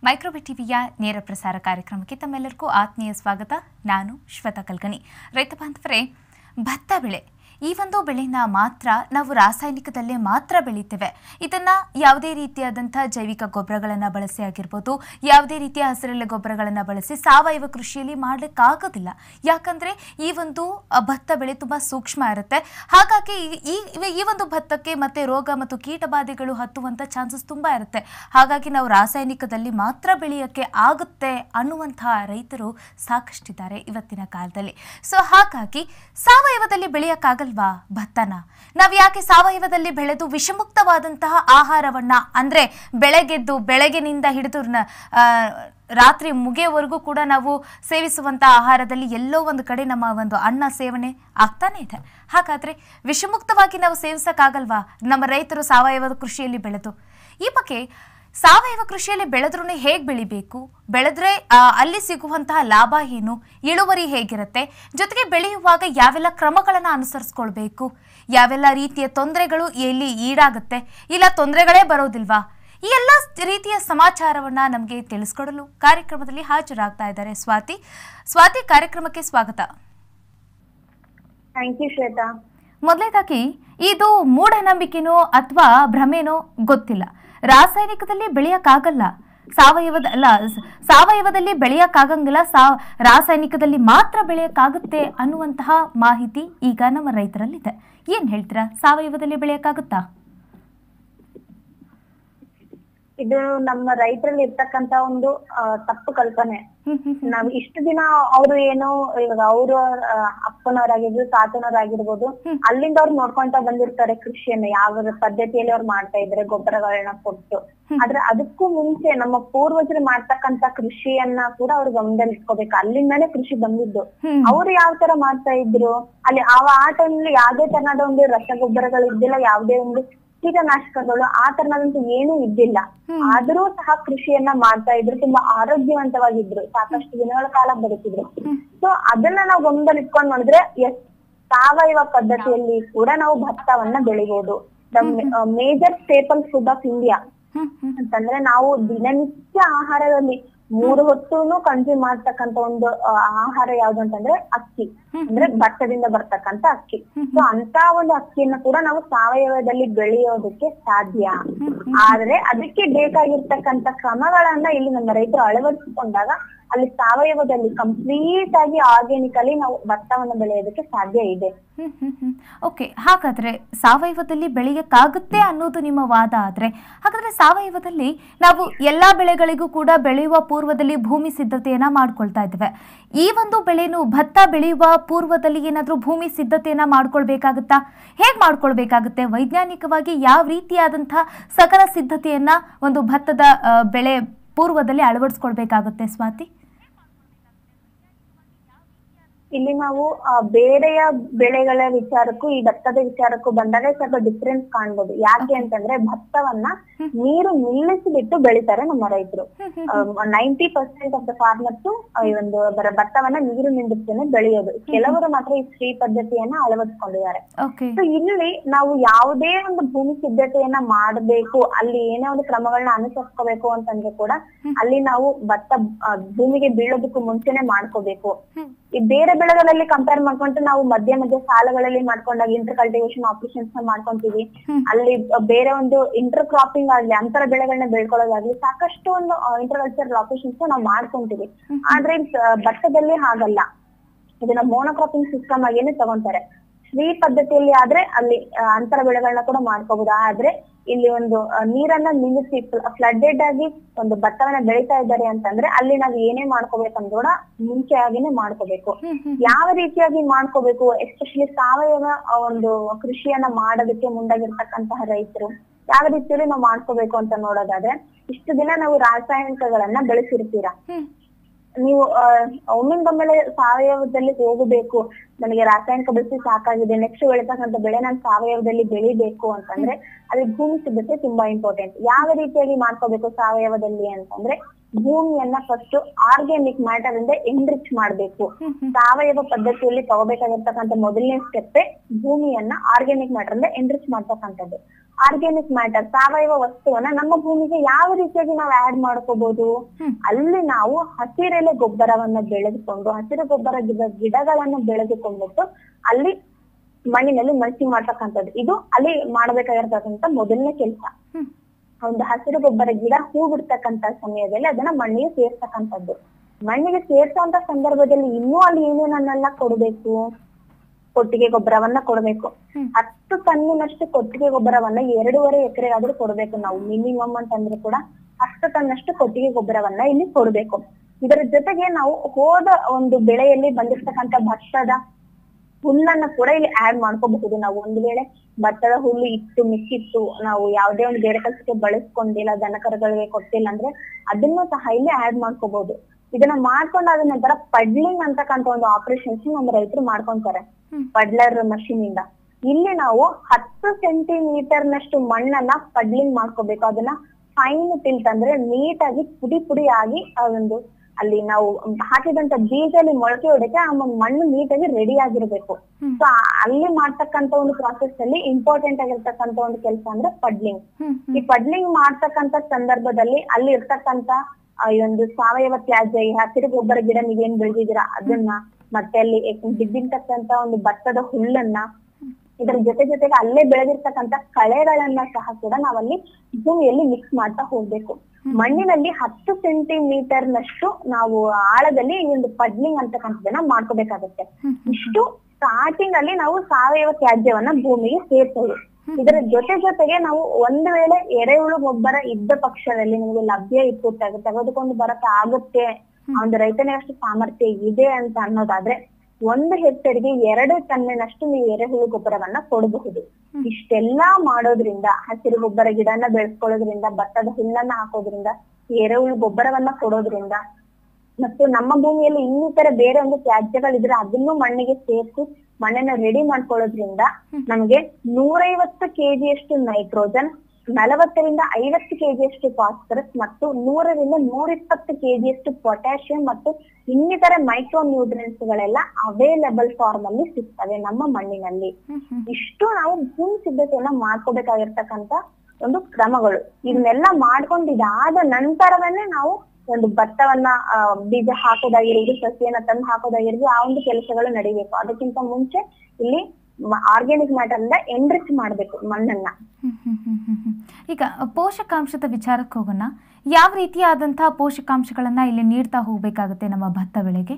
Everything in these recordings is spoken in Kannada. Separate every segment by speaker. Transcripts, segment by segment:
Speaker 1: ಮೈಕ್ರೋಬಿ ಟಿವಿಯ ನೇರ ಪ್ರಸಾರ ಕಾರ್ಯಕ್ರಮಕ್ಕೆ ತಮ್ಮೆಲ್ಲರಿಗೂ ಆತ್ಮೀಯ ಸ್ವಾಗತ ನಾನು ಶ್ವೇತಾ ಕಲ್ಗನಿ ರೈತ ಬಾಂಧವರೇ ಭತ್ತ ಬೆಳೆ ಈ ಒಂದು ಬೆಳೆನ ಮಾತ್ರ ನಾವು ರಾಸಾಯನಿಕದಲ್ಲೇ ಮಾತ್ರ ಬೆಳಿತೇವೆ ಇದನ್ನ ಯಾವುದೇ ರೀತಿಯಾದಂಥ ಜೈವಿಕ ಗೊಬ್ಬರಗಳನ್ನು ಬಳಸಿ ಆಗಿರ್ಬೋದು ಯಾವುದೇ ರೀತಿಯ ಹಸಿರೆಲೆ ಗೊಬ್ಬರಗಳನ್ನು ಬಳಸಿ ಸಾವಯವ ಕೃಷಿಯಲ್ಲಿ ಮಾಡಲಿಕ್ಕಾಗೋದಿಲ್ಲ ಯಾಕಂದ್ರೆ ಈ ಒಂದು ಅ, ಭತ್ತ ಬೆಳೆ ತುಂಬಾ ಸೂಕ್ಷ್ಮ ಇರುತ್ತೆ ಹಾಗಾಗಿ ಈ ಈ- ಈ ಒಂದು ಭತ್ತಕ್ಕೆ ಮತ್ತೆ ರೋಗ ಮತ್ತು ಕೀಟ ಬಾಧೆಗಳು ಹತ್ತುವಂತ ಚಾನ್ಸಸ್ ತುಂಬಾ ಇರುತ್ತೆ ಹಾಗಾಗಿ ನಾವು ರಾಸಾಯನಿಕದಲ್ಲಿ ಮಾತ್ರ ಬೆಳೆಯೋಕ್ಕೆ ಆಗುತ್ತೆ ಅನ್ನುವಂತಹ ರೈತರು ಸಾಕಷ್ಟಿದ್ದಾರೆ ಇವತ್ತಿನ ಕಾಲದಲ್ಲಿ ಸೊ ಹಾಗಾಗಿ ಸಾವಯವದಲ್ಲಿ ಬೆಳೆಯಕ್ಕಾಗಲ್ವಾ ಭತ್ತನ ನಾವು ಯಾಕೆ ಸಾವಯವದಲ್ಲಿ ಬೆಳೆದು ವಿಷಮುಕ್ತವಾದಂತಹ ಆಹಾರವನ್ನ ಅಂದ್ರೆ ಬೆಳಗೆದ್ದು ಬೆಳಗಿನಿಂದ ಹಿಡಿದು ನ- ಆ, ರಾತ್ರಿ ಮುಗಿಯವರೆಗೂ ಕೂಡ ನಾವು ಸೇವಿಸುವಂತ ಆಹಾರದಲ್ಲಿ ಎಲ್ಲೋ ಒಂದು ಕಡೆ ನಮ್ಮ ಒಂದು ಅನ್ನ ಸೇವನೆ ಆಗ್ತಾನೆ ಇದೆ ಹಾಗಾದ್ರೆ ವಿಷಮುಕ್ತವಾಗಿ ನಾವು ಸೇವಿಸಕ್ಕಾಗಲ್ವಾ ನಮ್ಮ ರೈತರು ಸಾವಯವ ಕೃಷಿಯಲ್ಲಿ ಬೆಳೆದು ಈ ಬಗ್ಗೆ ಸಾವಯವ ಕೃಷಿಯಲ್ಲಿ ಬೆಳೆದ್ರೂ ಹೇಗೆ ಬೆಳಿಬೇಕು ಬೆಳೆದ್ರೆ ಆ, ಅಲ್ಲಿ ಸಿಗುವಂತಹ ಲಾಭ ಏನು ಇಳುವರಿ ಹೇಗಿರುತ್ತೆ ಜೊತೆಗೆ ಬೆಳೆಯುವಾಗ ಯಾವೆಲ್ಲ ಕ್ರಮಗಳನ್ನು ಅನುಸರಿಸ್ಕೊಳ್ಬೇಕು ಯಾವೆಲ್ಲ ರೀತಿಯ ತೊಂದರೆಗಳು ಎಲ್ಲಿ ಈಡಾಗುತ್ತೆ ಇಲ್ಲ ತೊಂದರೆಗಳೇ ಬರೋದಿಲ್ವಾ ಈ ಎಲ್ಲ ರೀತಿಯ ಸಮಾಚಾರವನ್ನ ನಮಗೆ ತಿಳಿಸ್ಕೊಡಲು ಕಾರ್ಯಕ್ರಮದಲ್ಲಿ ಹಾಜರಾಗ್ತಾ ಇದ್ದಾರೆ ಸ್ವಾತಿ ಸ್ವಾತಿ ಕಾರ್ಯಕ್ರಮಕ್ಕೆ ಸ್ವಾಗತ
Speaker 2: ಥ್ಯಾಂಕ್ ಯು ಶ್ವೇತಾ
Speaker 1: ಮೊದಲನೇದಾಗಿ ಇದು ಮೂಢನಂಬಿಕೆನೋ ಅಥವಾ ಭ್ರಮೆನೋ ಗೊತ್ತಿಲ್ಲ ರಾಸಾಯನಿಕದಲ್ಲಿ ಬೆಳೆಯಕ್ಕಾಗಲ್ಲ ಸಾವಯವದ ಅಲ್ಲ ಸ- ಸಾವಯವದಲ್ಲಿ ಬೆಳೆಯಕ್ಕಾಗಂಗಿಲ್ಲ ಸಾ ರಾಸಾಯನಿಕದಲ್ಲಿ ಮಾತ್ರ ಬೆಳೆಯಕ್ಕಾಗುತ್ತೆ ಅನ್ನುವಂತಹ ಮಾಹಿತಿ ಈಗ ನಮ್ಮ ರೈತರಲ್ಲಿದೆ ಏನ್ ಹೇಳ್ತೀರಾ ಸಾವಯವದಲ್ಲಿ ಬೆಳೆಯಕ್ಕಾಗುತ್ತಾ
Speaker 2: ಇದು ನಮ್ಮ ರೈತರಲ್ಲಿ ಇರ್ತಕ್ಕಂತ ಒಂದು ಆ, ತಪ್ಪು ಕಲ್ಪನೆ
Speaker 1: ಹ್ಮ್ ಹ್ಮ್ ಹ್ಮ್.
Speaker 2: ನಾವ್ ಇಷ್ಟು ದಿನ ಅವರು ಏನೋ ಇವಾಗ ಅವರು ಅಪ್ಪನವರಾಗಿರ್ಬೋದು ತಾತನವರಾಗಿರ್ಬೋದು ಅಲ್ಲಿಂದ ಅವ್ರು ನೋಡ್ಕೊಂತ ಬಂದಿರ್ತಾರೆ ಕೃಷಿಯನ್ನ ಯಾವ ಪದ್ಧತಿಯಲ್ಲಿ ಅವ್ರು ಮಾಡ್ತಾ ಇದ್ರೆ ಗೊಬ್ಬರಗಳನ್ನ ಕೊಟ್ಟು ಆದ್ರೆ ಅದಕ್ಕೂ ಮುಂಚೆ ನಮ್ಮ ಪೂರ್ವಜರು ಮಾಡ್ತಕ್ಕಂತ ಕೃಷಿಯನ್ನ ಕೂಡ ಅವ್ರು ಗಮನದಲ್ಲಿ ಇಟ್ಕೋಬೇಕು ಅಲ್ಲಿಂದಾನೇ ಕೃಷಿ ಬಂದಿದ್ದು
Speaker 1: ಹ್ಮ್.
Speaker 2: ಅವ್ರು ಯಾವ ತರ ಮಾಡ್ತಾ ಇದ್ರು ಅಲ್ಲಿ ಆ ಆ ಟೈಮ್ಲಿ ಯಾವ್ದೇ ತರನಾದ ಒಂದು ರಸಗೊಬ್ಬರಗಳು ಇದ್ದಿಲ್ಲ ಯಾವುದೇ ಒಂದು ಕೀಟನಾಶಕಗಳು ಆ ತರನಾದಂತ ಏನೂ ಇದ್ದಿಲ್ಲ ಆದ್ರೂ ಸಹ ಕೃಷಿಯನ್ನ ಮಾಡ್ತಾ ಇದ್ರು ತುಂಬಾ ಆರೋಗ್ಯವಂತವಾಗಿದ್ರು ಸಾಕಷ್ಟು ದಿನಗಳ ಕಾಲ ಬದುಕಿದ್ರು ಸೊ ಅದನ್ನ ನಾವು ಗಮನದಲ್ಲಿ ಇಟ್ಕೊಂಡ್ ನೋಡಿದ್ರೆ ಎಸ್ ಸಾವಯವ ಪದ್ಧತಿಯಲ್ಲಿ ಕೂಡ ನಾವು ಭತ್ತವನ್ನ ಬೆಳಿಬಹುದು major staple food of India
Speaker 1: hmm hmm
Speaker 2: ಅಂತಂದ್ರೆ ನಾವು ದಿನನಿತ್ಯ ಆಹಾರದಲ್ಲಿ ಮೂರು ಹೊತ್ತುನು ಕನ್ಸ್ಯೂಮ್ ಮಾಡ್ತಕ್ಕಂತ ಒಂದು ಆ, ಆಹಾರ ಯಾವ್ದು ಅಂತಂದ್ರೆ ಅಕ್ಕಿ ಅಂದ್ರೆ ಭತ್ತದಿಂದ ಬರ್ತಕ್ಕಂತ ಅಕ್ಕಿ ಸೊ ಅಂತ ಒಂದು ಅಕ್ಕಿಯನ್ನ ಕೂಡ ನಾವು ಸಾವಯವದಲ್ಲಿ ಬೆಳೆಯೋದಕ್ಕೆ ಸಾಧ್ಯ ಆದ್ರೆ ಅದಕ್ಕೆ ಬೇಕಾಗಿರ್ತಕ್ಕಂತ ಕ್ರಮಗಳನ್ನ ಇಲ್ಲಿ ನಮ್ಮ ರೈತರು ಅಳವಡಿಸಿಕೊಂಡಾಗ ಅಲ್ಲಿ ಸಾವಯವದಲ್ಲಿ ಕಂಪ್ಲೀಟ್ ಆಗಿ ಆರ್ಗ್ಯಾನಿಕಲಿ ನಾವು ಭತ್ತವನ್ನು ಬೆಳೆಯೋದಕ್ಕೆ ಸಾಧ್ಯ ಇದೆ
Speaker 1: ಹ್ಮ್ ಹ್ಮ್ ಹ್ಮ್ ಓಕೆ ಹಾಗಾದ್ರೆ ಸಾವಯವದಲ್ಲಿ ಬೆಳೆಯಕ್ಕಾಗುತ್ತೆ ಅನ್ನೋದು ನಿಮ್ಮ ವಾದ ಆದ್ರೆ ಹಾಗಾದ್ರೆ ಸಾವಯವದಲ್ಲಿ ನಾವು ಎಲ್ಲಾ ಬೆಳೆಗಳಿಗೂ ಕೂಡ ಬೆಳೆಯುವ ಪೂರ್ವದಲ್ಲಿ ಭೂಮಿ ಸಿದ್ಧತೆಯನ್ನ ಮಾಡ್ಕೊಳ್ತಾ ಇದ್ದೇವೆ ಈ ಒಂದು ಬೆಳೆನು ಭತ್ತ ಬೆಳೆಯುವ ಪೂರ್ವದಲ್ಲಿ ಏನಾದ್ರೂ ಭೂಮಿ ಸಿದ್ಧತೆಯನ್ನ ಮಾಡ್ಕೊಳ್ಬೇಕಾಗುತ್ತಾ ಹೇಗ್ ಮಾಡ್ಕೊಳ್ಬೇಕಾಗುತ್ತೆ ವೈಜ್ಞಾನಿಕವಾಗಿ ಯಾವ ರೀತಿಯಾದಂತಹ ಸಕಲ ಸಿದ್ಧತೆಯನ್ನ ಒಂದು ಭತ್ತದ ಆ, ಬೆಳೆ ಪೂರ್ವದಲ್ಲಿ ಅಳವಡಿಸ್ಕೊಳ್ಬೇಕಾಗುತ್ತೆ ಸ್ವಾತಿ
Speaker 2: ಇಲ್ಲಿ ನಾವು ಆ, ಬೇರೆಯ ಬೆಳೆಗಳ ವಿಚಾರಕ್ಕೂ ಈ ಭತ್ತದ ವಿಚಾರಕ್ಕೂ ಬಂದಾಗ ಸ್ವಲ್ಪ ಡಿಫ್ರೆನ್ಸ್ ಕಾಣ್ಬೋದು ಯಾಕೆ ಅಂತಂದ್ರೆ ಭತ್ತವನ್ನ ನೀರು ನಿಲ್ಲಿಸಿಬಿಟ್ಟು ಬೆಳಿತಾರೆ ನಮ್ಮ ರೈತರು ninety percent of the farmers ಈ ಒಂದು ಬರ- ಭತ್ತವನ್ನ ನೀರು ನಿಂದಿರ್ತೇನೆ ಬೆಳೆಯೋದು ಕೆಲವರು ಮಾತ್ರ ಈ ಶ್ರೀ ಪದ್ಧತಿಯನ್ನ ಅಳವಡಿಸ್ಕೊಂಡಿದ್ದಾರೆ
Speaker 1: ಓಕೆ
Speaker 2: ಸೊ ಇಲ್ಲಿ ನಾವು ಯಾವುದೇ ಒಂದು ಭೂಮಿ ಸಿದ್ಧತೆಯನ್ನ ಮಾಡಬೇಕು ಅಲ್ಲಿ ಏನೇ ಒಂದು ಕ್ರಮಗಳನ್ನ ಅನುಸರಿಸ್ಕೋಬೇಕು ಅಂತಂದ್ರೆ ಕೂಡ ಅಲ್ಲಿ ನಾವು ಭತ್ತ ಆ, ಭೂಮಿಗೆ ಬೀಳೋದಕ್ಕೂ ಮುಂಚೆನೆ ಮಾಡ್ಕೋಬೇಕು ಈ ಬೇರೆ ಬೆಳೆಗಳಲ್ಲಿ ಕಂಪೇರ್ ಮಾಡ್ಕೊಂಡ್ರೆ ನಾವು ಮಧ್ಯ ಮಧ್ಯ ಸಾಲಗಳಲ್ಲಿ ಮಾಡ್ಕೊಂಡಾಗ ಇಂಟರ್ ಕಲ್ಟಿವೇಶನ್ ಆಪರೇಷನ್ಸ್ ನ ಮಾಡ್ಕೊಂತೀವಿ ಅಲ್ಲಿ ಬೇರೆ ಒಂದು ಇಂಟರ್ ಕ್ರಾಪಿಂಗ್ ಆಗ್ಲಿ ಅಂತರ ಬೆಳೆಗಳನ್ನ ಬೆಳ್ಕೊಳ್ಳೋದಾಗ್ಲಿ ಸಾಕಷ್ಟು ಒಂದು ಇಂಟರ್ ಕಲ್ಚರಲ್ ಆಪರೇಷನ್ಸ್ ನಾವು ಮಾಡ್ಕೊಂತೀವಿ ಆದ್ರೆ ಈ, ಆ, ಭತ್ತದಲ್ಲಿ ಹಾಗಲ್ಲ ಇದನ್ನ ಮೋನೋಕ್ರಾಪಿಂಗ್ ಸಿಸ್ಟಮ್ ಆಗೇನೆ ತಗೊಂತಾರೆ ಶ್ರೀ ಪದ್ಧತಿಯಲ್ಲಿ ಆದ್ರೆ ಅಲ್ಲಿ ಆ, ಅಂತರ ಬೆಳೆಗಳನ್ನ ಕೂಡ ಮಾಡ್ಕೋಬಹುದು ಆದ್ರೆ ಇಲ್ಲಿ ಒಂದು ಆ, ನೀರನ್ನ ನಿಲ್ಲಿಸಿ ಫ್ಲಡ್ಡೆಡ್ ಆಗಿ ಒಂದು ಭತ್ತವನ್ನ ಬೆಳಿತಾ ಇದ್ದಾರೆ ಅಂತಂದ್ರೆ ಅಲ್ಲಿ ನಾವು ಏನೇ ಮಾಡ್ಕೋಬೇಕಂದ್ರೂ ಕೂಡ ಮುಂಚೆ ಆಗಿನೇ ಮಾಡ್ಕೋಬೇಕು ಯಾವ ರೀತಿಯಾಗಿ ಮಾಡ್ಕೋಬೇಕು ಎಸ್ಪೆಷಲಿ ಸಾವಯವ ಆ, ಒಂದು ಕೃಷಿಯನ್ನ ಮಾಡೋದಕ್ಕೆ ಮುಂದಾಗಿರ್ತಕ್ಕಂತಹ ರೈತರು ಯಾವ ರೀತಿಯಲ್ಲಿ ನಾವು ಮಾಡ್ಕೋಬೇಕು ಅಂತ ನೋಡೋದಾದ್ರೆ ಇಷ್ಟು ದಿನ ನಾವು ರಾಸಾಯನಿಕಗಳನ್ನ ಬೆಳೆಸಿರ್ತೀರಾ
Speaker 1: ಹ್ಮ್
Speaker 2: ನೀವು ಒಮ್ಮಿಂದೊಮ್ಮೆಲೆ ಸಾವಯವದಲ್ಲಿ ಹೋಗಬೇಕು ನನಗೆ ರಾಸಾಯನಿಕ ಬಳಸಿ ಸಾಕಾಗಿದೆ ನೆಕ್ಸ್ಟ್ ಬೆಳೀತಕ್ಕಂಥ ಬೆಳೆ ನಾನು ಸಾವಯವದಲ್ಲಿ ಬೆಳಿಬೇಕು ಅಂತಂದ್ರೆ ಅಲ್ಲಿ ಭೂಮಿ ಸಿದ್ಧತೆ ತುಂಬಾ ಇಂಪಾರ್ಟೆಂಟ್ ಯಾವ ರೀತಿಯಾಗಿ ಮಾಡ್ಕೋಬೇಕು ಸಾವಯವದಲ್ಲಿ ಅಂತಂದ್ರೆ ಭೂಮಿಯನ್ನ ಫಸ್ಟ್ ಆರ್ಗ್ಯಾನಿಕ್ ಮ್ಯಾಟರ್ ಇಂದ ಎನ್ರಿಚ್ ಮಾಡ್ಬೇಕು
Speaker 1: ಹ್ಮ್ ಹ್ಮ್
Speaker 2: ಸಾವಯವ ಪದ್ಧತಿಯಲ್ಲಿ ತಗೋಬೇಕಾಗಿರ್ತಕ್ಕಂಥ ಮೊದಲನೇ ಸ್ಟೆಪ್ ಭೂಮಿಯನ್ನ ಆರ್ಗ್ಯಾನಿಕ್ ಮ್ಯಾಟರ್ ಇಂದ ಎನ್ರಿಚ್ ಮಾಡ್ತಕ್ಕಂಥದ್ದು ಆರ್ಗ್ಯಾನಿಕ್ ಮ್ಯಾಟರ್ ಸಾವಯವ ವಸ್ತುವನ್ನ ನಮ್ಮ ಭೂಮಿಗೆ ಯಾವ ರೀತಿಯಾಗಿ ನಾವು ಆಡ್ ಮಾಡ್ಕೋಬಹುದು
Speaker 1: ಹ್ಮ್.
Speaker 2: ಅಲ್ಲಿ ನಾವು ಹಸಿರೆಲೆ ಗೊಬ್ಬರವನ್ನ ಬೆಳೆದುಕೊಂಡು ಹಸಿರು ಗೊಬ್ಬರ ಗಿಡ ಗಿಡಗಳನ್ನ ಬೆಳೆದುಕೊಂಡ್ಬಿಟ್ಟು ಅಲ್ಲಿ ಮಣ್ಣಿನಲ್ಲಿ ಮಲ್ಚಿಂಗ್ ಮಾಡ್ತಕ್ಕಂಥದ್ದು ಇದು ಅಲ್ಲಿ ಮಾಡ್ಬೇಕಾಗಿರ್ತಕ್ಕಂಥ ಮೊದಲನೇ ಕೆಲಸ
Speaker 1: ಹ್ಮ್
Speaker 2: ಒಂದು ಹಸಿರು ಗೊಬ್ಬರ ಗಿಡ ಹೂ ಬಿಡ್ತಕ್ಕಂತ ಸಮಯದಲ್ಲಿ ಅದನ್ನ ಮಣ್ಣಿಗೆ ಸೇರ್ಸಕ್ಕಂಥದ್ದು ಮಣ್ಣಿಗೆ ಸೇರ್ಸೋಂತ ಸಂದರ್ಭದಲ್ಲಿ ಇನ್ನೂ ಅಲ್ಲಿ ಏನೇನನ್ನೆಲ್ಲ ಕೊಡ್ಬೇಕು ಕೊಟ್ಟಿಗೆ ಗೊಬ್ಬರವನ್ನ ಕೊಡ್ಬೇಕು
Speaker 1: ಹ್ಮ್.
Speaker 2: ಹತ್ತು ಟನ್ನಿನಷ್ಟು ಕೊಟ್ಟಿಗೆ ಗೊಬ್ಬರವನ್ನ ಎರಡೂವರೆ ಎಕರೆಗಾದ್ರೂ ಕೊಡ್ಬೇಕು ನಾವು ಮಿನಿಮಮ್ ಅಂತಂದ್ರೆ ಕೂಡ ಹತ್ತು ಟನ್ನಷ್ಟು ಕೊಟ್ಟಿಗೆ ಗೊಬ್ಬರವನ್ನ ಇಲ್ಲಿ ಕೊಡ್ಬೇಕು ಇದರ ಜೊತೆಗೆ ನಾವು ಹೋದ ಒಂದು ಬೆಳೆಯಲ್ಲಿ ಬಂದಿರ್ತಕ್ಕಂಥ ಭತ್ತದ ಹುಲ್ಲನ್ನ ಕೂಡ ಇಲ್ಲಿ ಆಡ್ ಮಾಡ್ಕೋಬಹುದು ನಾವು ಒಂದು ವೇಳೆ ಭತ್ತದ ಹುಲ್ಲು ಇತ್ತು ಮಿಕ್ಕಿತ್ತು ನಾವು ಯಾವುದೇ ಒಂದು ಬೇರೆ ಕೆಲಸಕ್ಕೆ ಬಳಸ್ಕೊಂಡಿಲ್ಲ ದನಕರುಗಳಿಗೆ ಕೊಟ್ಟಿಲ್ಲ ಅಂದ್ರೆ ಅದನ್ನು ಸಹ ಇಲ್ಲಿ ಆಡ್ ಮಾಡ್ಕೋಬಹುದು ಇದನ್ನ ಮಾಡ್ಕೊಂಡಾದ ನಂತರ ಪಡ್ಲಿಂಗ್ ಅಂತಕ್ಕಂಥ ಒಂದು ಆಪರೇಷನ್ಸ್ ನಮ್ಮ ರೈತರು ಮಾಡ್ಕೊಂತಾರೆ
Speaker 1: ಹ್ಮ್.
Speaker 2: ಪಡ್ಲರ್ ಮಷಿನ್ ಇಂದ ಇಲ್ಲಿ ನಾವು ಹತ್ತು ಸೆಂಟಿಮೀಟರ್ ನಷ್ಟು ಮಣ್ಣನ್ನ ಪಡ್ಲಿಂಗ್ ಮಾಡ್ಕೋಬೇಕು ಅದನ್ನ ಫೈನ್ ಟಿಲ್ಟ್ ಅಂದ್ರೆ ನೀಟಾಗಿ ಪುಡಿ ಪುಡಿ ಆಗಿ ಆ ಒಂದು ಅಲ್ಲಿ ನಾವು ಹಾಕಿದಂತ ಬೀಜಲ್ಲಿ ಮೊಳಕೆ ಹೊಡಕ್ಕೆ ಆ ಒಂದು ಮಣ್ಣು ನೀಟಾಗಿ ರೆಡಿ ಆಗಿರ್ಬೇಕು
Speaker 1: ಹ್ಮ್.
Speaker 2: ಸೊ ಅಲ್ಲಿ ಮಾಡ್ತಕ್ಕಂತ ಒಂದು ಪ್ರಾಸೆಸ್ ಅಲ್ಲಿ ಇಂಪಾರ್ಟೆಂಟ್ ಆಗಿರ್ತಕ್ಕಂತ ಒಂದು ಕೆಲಸ ಅಂದ್ರೆ ಪಡ್ಲಿಂಗ್
Speaker 1: ಹ್ಮ್
Speaker 2: ಈ ಪಡ್ಲಿಂಗ್ ಮಾಡ್ತಕ್ಕಂತ ಸಂದರ್ಭದಲ್ಲಿ ಅಲ್ಲಿ ಇರ್ತಕ್ಕಂತ ಆ, ಈ ಒಂದು ಸಾವಯವ ತ್ಯಾಜ್ಯ ಈ ಹಸಿರು ಗೊಬ್ಬರ ಗಿಡ ನೀವೇನ್ ಬೆಳೆದಿದ್ದೀರಾ ಅದನ್ನ ಮತ್ತೆ ಅಲ್ಲಿ ಬಿದ್ದಿರ್ತಕ್ಕಂತ ಒಂದು ಭತ್ತದ ಹುಲ್ಲನ್ನ ಇದರ ಜೊತೆ ಜೊತೆಗೆ ಅಲ್ಲೇ ಬೆಳೆದಿರ್ತಕ್ಕಂತ ಕಳೆಗಳನ್ನ ಸಹ ಕೂಡ ನಾವಲ್ಲಿ ಭೂಮಿಯಲ್ಲಿ ಮಿಕ್ಸ್ ಮಾಡ್ತಾ ಹೋಗ್ಬೇಕು ಮಣ್ಣಿನಲ್ಲಿ ಹತ್ತು ಸೆಂಟಿಮೀಟರ್ ನಷ್ಟು ನಾವು ಆಳದಲ್ಲಿ ಈ ಒಂದು ಪಡ್ಲಿಂಗ್ ಅಂತಕ್ಕಂಥದ್ದನ್ನ ಮಾಡ್ಕೋಬೇಕಾಗುತ್ತೆ
Speaker 1: ಹ್ಮ್
Speaker 2: ಇಷ್ಟು ಸ್ಟಾರ್ಟಿಂಗ್ ಅಲ್ಲಿ ನಾವು ಸಾವಯವ ತ್ಯಾಜ್ಯವನ್ನ ಭೂಮಿಗೆ ಸೇರ್ಸೋದು ಇದರ ಜೊತೆ ಜೊತೆಗೆ ನಾವು ಒಂದು ವೇಳೆ ಎರೆಹುಳು ಗೊಬ್ಬರ ಇದ್ದ ಪಕ್ಷದಲ್ಲಿ ನಿಮಗೆ ಲಭ್ಯ ಇತ್ತು ತೆಗೆ- ತೆಗೆದುಕೊಂಡು ಬರಕ್ ಆಗುತ್ತೆ ಆ ಒಂದು ರೈತನಿಗೆ ಅಷ್ಟು ಸಾಮರ್ಥ್ಯ ಇದೆ ಅಂತ ಅನ್ನೋದಾದ್ರೆ ಒಂದು ಹೆಕ್ಟೇರ್ಗೆ ಎರಡು ಟನ್ನಿನಷ್ಟು ನೀವು ಎರೆಹುಳು ಗೊಬ್ಬರವನ್ನ ಕೊಡಬಹುದು ಇಷ್ಟೆಲ್ಲಾ ಮಾಡೋದ್ರಿಂದ ಹಸಿರು ಗೊಬ್ಬರ ಗಿಡನ ಬೆಳೆಸ್ಕೊಳ್ಳೋದ್ರಿಂದ ಭತ್ತದ ಹುಲ್ಲನ್ನ ಹಾಕೋದ್ರಿಂದ ಎರೆಹುಳು ಗೊಬ್ಬರವನ್ನ ಕೊಡೋದ್ರಿಂದ ಮತ್ತು ನಮ್ಮ ಭೂಮಿಯಲ್ಲಿ ಇನ್ನಿತರ ಬೇರೆ ಒಂದು ತ್ಯಾಜ್ಯಗಳಿದ್ರೆ ಅದನ್ನು ಮಣ್ಣಿಗೆ ಸೇರಿಸಿ ಮಣ್ಣನ್ನ ರೆಡಿ ಮಾಡ್ಕೊಳ್ಳೋದ್ರಿಂದ ನಮಗೆ ನೂರೈವತ್ತು ಕೆಜಿಯಷ್ಟು ನೈಟ್ರೋಜನ್ ನಲವತ್ತರಿಂದ ಐವತ್ತು ಕೆಜಿಯಷ್ಟು ಫಾಸ್ಫರಸ್ ಮತ್ತು ನೂರರಿಂದ ನೂರಿಪ್ಪತ್ತು ಕೆಜಿಯಷ್ಟು ಪೊಟ್ಯಾಷಿಯಂ ಮತ್ತು ಇನ್ನಿತರ ಮೈಕ್ರೋ ನ್ಯೂಟ್ರಿಯೆಂಟ್ಸ್ ಗಳೆಲ್ಲ ಅವೈಲಬಲ್ ಫಾರ್ಮ್ ಅಲ್ಲಿ ಸಿಗ್ತವೆ ನಮ್ಮ ಮಣ್ಣಿನಲ್ಲಿ
Speaker 1: ಹ್ಮ್ ಹ್ಮ್
Speaker 2: ಇಷ್ಟು ನಾವು ಭೂಮಿ ಸಿದ್ಧತೆಯನ್ನ ಮಾಡ್ಕೋಬೇಕಾಗಿರ್ತಕ್ಕಂತ ಒಂದು ಕ್ರಮಗಳು ಇದನ್ನೆಲ್ಲ ಮಾಡ್ಕೊಂಡಿದಾದ ನಂತರವನ್ನೇ ನಾವು ಒಂದು ಭತ್ತವನ್ನ ಆ, ಬೀಜ ಹಾಕೋದಾಗಿರ್ಬೋದು ಸಸಿಯನ್ನ ತಂದು ಹಾಕೋದಾಗಿರ್ಬೋದು ಆ ಒಂದು ಕೆಲಸಗಳು ನಡಿಬೇಕು ಅದಕ್ಕಿಂತ ಮುಂಚೆ ಇಲ್ಲಿ ಆರ್ಗ್ಯಾನಿಕ್ ಮ್ಯಾಟರ್ ಇಂದ ಎನ್ರಿಚ್ ಮಾಡ್ಬೇಕು ಮಣ್ಣನ್ನ
Speaker 1: ಹ್ಮ್ ಹ್ಮ್ ಹ್ಮ್ ಹ್ಮ್ ಹ್ಮ್. ಈಗ ಪೋಷಕಾಂಶದ ವಿಚಾರಕ್ಕೆ ಹೋಗೋಣ ಯಾವ ರೀತಿಯಾದಂತಹ ಪೋಷಕಾಂಶಗಳನ್ನ ಇಲ್ಲಿ ನೀಡ್ತಾ ಹೋಗ್ಬೇಕಾಗುತ್ತೆ ನಮ್ಮ ಭತ್ತ ಬೆಳೆಗೆ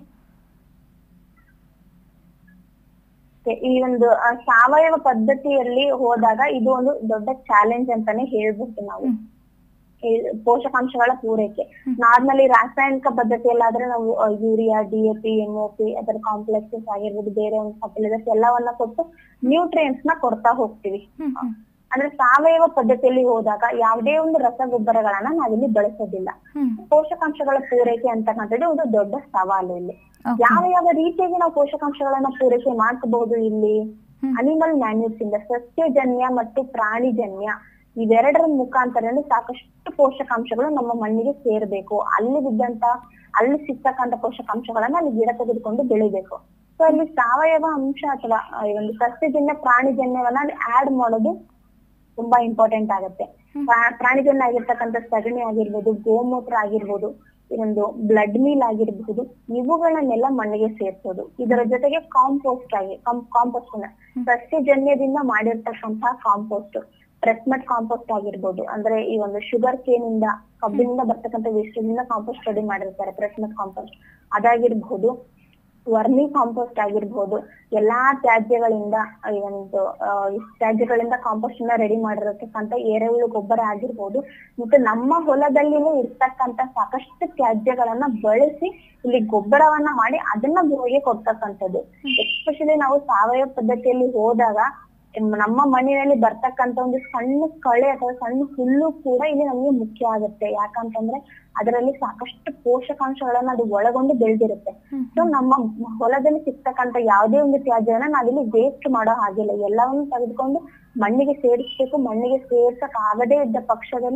Speaker 2: ಈ ಒಂದು ಆ, ಸಾವಯವ ಪದ್ಧತಿಯಲ್ಲಿ ಹೋದಾಗ ಇದು ಒಂದು ದೊಡ್ಡ ಚಾಲೆಂಜ್ ಅಂತಾನೆ ಹೇಳ್ಬಹುದು ನಾವು
Speaker 1: ಹ್ಮ್.
Speaker 2: ಈ ಪೋಷಕಾಂಶಗಳ ಪೂರೈಕೆ ನಾರ್ಮಲಿ ರಾಸಾಯನಿಕ ಪದ್ಧತಿಯಲ್ಲಾದ್ರೆ ನಾವು ಯೂರಿಯಾ ಡಿಎಪಿ ಎಂಒಪಿ ಅದರ ಕಾಂಪ್ಲೆಕ್ಸಸ್ ಆಗಿರ್ಬೋದು ಬೇರೆ ಒಂದು ಫರ್ಟಿಲೈಸರ್ಸ್ ಎಲ್ಲವನ್ನ ಕೊಟ್ಟು ನ್ಯೂಟ್ರಿಯೆಂಟ್ಸ್ ನ ಕೊಡ್ತಾ ಹೋಗ್ತೀವಿ
Speaker 1: ಹ್ಮ್ ಹ್ಮ್
Speaker 2: ಅಂದ್ರೆ ಸಾವಯವ ಪದ್ಧತಿಯಲ್ಲಿ ಹೋದಾಗ ಯಾವುದೇ ಒಂದು ರಸಗೊಬ್ಬರಗಳನ್ನ ನಾವಿಲ್ಲಿ ಬಳಸೋದಿಲ್ಲ
Speaker 1: ಹ್ಮ್
Speaker 2: ಪೋಷಕಾಂಶಗಳ ಪೂರೈಕೆ ಅಂತಕ್ಕಂಥದ್ದು ಒಂದು ದೊಡ್ಡ ಸವಾಲು ಇಲ್ಲಿ
Speaker 1: Okay.
Speaker 2: ಯಾವ ಯಾವ ರೀತಿಯಾಗಿ ನಾವು ಪೋಷಕಾಂಶಗಳನ್ನ ಪೂರೈಕೆ ಮಾಡ್ಕೋಬಹುದು ಇಲ್ಲಿ
Speaker 1: ಹ್ಮ್.
Speaker 2: ಅನಿಮಲ್ ಮ್ಯಾನ್ಯೂರ್ಸ್ ಇಂದ ಸಸ್ಯಜನ್ಯ ಮತ್ತು ಪ್ರಾಣಿಜನ್ಯ ಇವೆರಡರ ಮುಖಾಂತರ ಸಾಕಷ್ಟು ಪೋಷಕಾಂಶಗಳು ನಮ್ಮ ಮಣ್ಣಿಗೆ ಸೇರ್ಬೇಕು ಅಲ್ಲಿ ಬಿದ್ದಂತ ಅಲ್ಲಿ ಸಿಗ್ತಕ್ಕಂತ ಪೋಷಕಾಂಶಗಳನ್ನ ಅಲ್ಲಿ ಗಿಡ ತೆಗೆದುಕೊಂಡು ಬೆಳಿಬೇಕು ಸೊ ಅಲ್ಲಿ ಸಾವಯವ ಅಂಶ ಅಥವಾ ಆ, ಈ ಒಂದು ಸಸ್ಯಜನ್ಯ ಪ್ರಾಣಿಜನ್ಯವನ್ನ ಅಲ್ಲಿ ಆಡ್ ಮಾಡೋದು ತುಂಬಾ ಇಂಪಾರ್ಟೆಂಟ್ ಆಗುತ್ತೆ ಪ್ರಾ- ಪ್ರಾಣಿಜನ್ಯ ಆಗಿರ್ತಕ್ಕಂಥ ಸಗಣಿ ಆಗಿರ್ಬೋದು ಗೋಮೂತ್ರ ಆಗಿರ್ಬೋದು ಈ ಒಂದು ಬ್ಲಡ್ ಮೀಲ್ ಆಗಿರಬಹುದು ಇವುಗಳನ್ನೆಲ್ಲ ಮಣ್ಣಿಗೆ ಸೇರ್ಸೋದು ಇದರ ಜೊತೆಗೆ ಕಾಂಪೋಸ್ಟ್ ಆಗಿ ಕಾಂಪೋಸ್ಟ್ ಸಸ್ಯಜನ್ಯದಿಂದ ಮಾಡಿರ್ತಕ್ಕಂತಹ ಕಾಂಪೋಸ್ಟ್ ಪ್ರೆಸ್ಮೆಟ್ ಕಾಂಪೋಸ್ಟ್ ಆಗಿರ್ಬೋದು ಅಂದ್ರೆ ಈ ಒಂದು ಶುಗರ್ ಕೇನ್ ಇಂದ ಕಬ್ಬಿನಿಂದ ಬರ್ತಕ್ಕಂಥ ವೇಸ್ಟೇಜ್ ಕಾಂಪೋಸ್ಟ್ ರೆಡಿ ಮಾಡಿರ್ತಾರೆ ಪ್ರೆಸ್ಮೆಟ್ ಕಾಂಪೋಸ್ಟ್ ಅದಾಗಿರ್ಬಹುದು ವರ್ಮಿ ಕಾಂಪೋಸ್ಟ್ ಆಗಿರ್ಬೋದು ಎಲ್ಲಾ ತ್ಯಾಜ್ಯಗಳಿಂದ ಈ ಒಂದು ಆ, ಈ ತ್ಯಾಜ್ಯಗಳಿಂದ ಕಾಂಪೋಸ್ಟ್ ನ ರೆಡಿ ಮಾಡಿರತಕ್ಕಂತ ಎರೆಹುಳು ಗೊಬ್ಬರ ಆಗಿರ್ಬೋದು ಮತ್ತೆ ನಮ್ಮ ಹೊಲದಲ್ಲಿನೂ ಇರ್ತಕ್ಕಂತ ಸಾಕಷ್ಟು ತ್ಯಾಜ್ಯಗಳನ್ನ ಬಳಸಿ ಇಲ್ಲಿ ಗೊಬ್ಬರವನ್ನ ಮಾಡಿ ಅದನ್ನ ಭೂಮಿಗೆ ಕೊಡ್ತಕ್ಕಂಥದ್ದು ಎಸ್ಪೆಷಲಿ ನಾವು ಸಾವಯವ ಪದ್ಧತಿಯಲ್ಲಿ ಹೋದಾಗ ಎಮ್- ನಮ್ಮ ಮಣ್ಣಿನಲ್ಲಿ ಬರ್ತಕ್ಕಂತ ಒಂದು ಸಣ್ಣ ಕಳೆ ಅಥವಾ ಸಣ್ಣ ಹುಲ್ಲು ಕೂಡ ಇಲ್ಲಿ ನಮಗೆ ಮುಖ್ಯ ಆಗುತ್ತೆ ಯಾಕಂತಂದ್ರೆ ಅದರಲ್ಲಿ ಸಾಕಷ್ಟು ಪೋಷಕಾಂಶಗಳನ್ನ ಅದು ಒಳಗೊಂಡು ಬೆಳೆದಿರುತ್ತೆ ಸೊ ನಮ್ಮ ಹೊಲದಲ್ಲಿ ಸಿಗ್ತಕ್ಕಂತ ಯಾವುದೇ ಒಂದು ತ್ಯಾಜ್ಯವನ್ನ ನಾವಿಲ್ಲಿ ವೇಸ್ಟ್ ಮಾಡೋ ಹಾಗಿಲ್ಲ ಎಲ್ಲವನ್ನು ತೆಗೆದುಕೊಂಡು ಮಣ್ಣಿಗೆ ಸೇರಿಸ್ಬೇಕು ಮಣ್ಣಿಗೆ ಸೇರ್ಸಕ್ ಆಗದೇ ಇದ್ದ ಪಕ್ಷದಲ್ಲಿ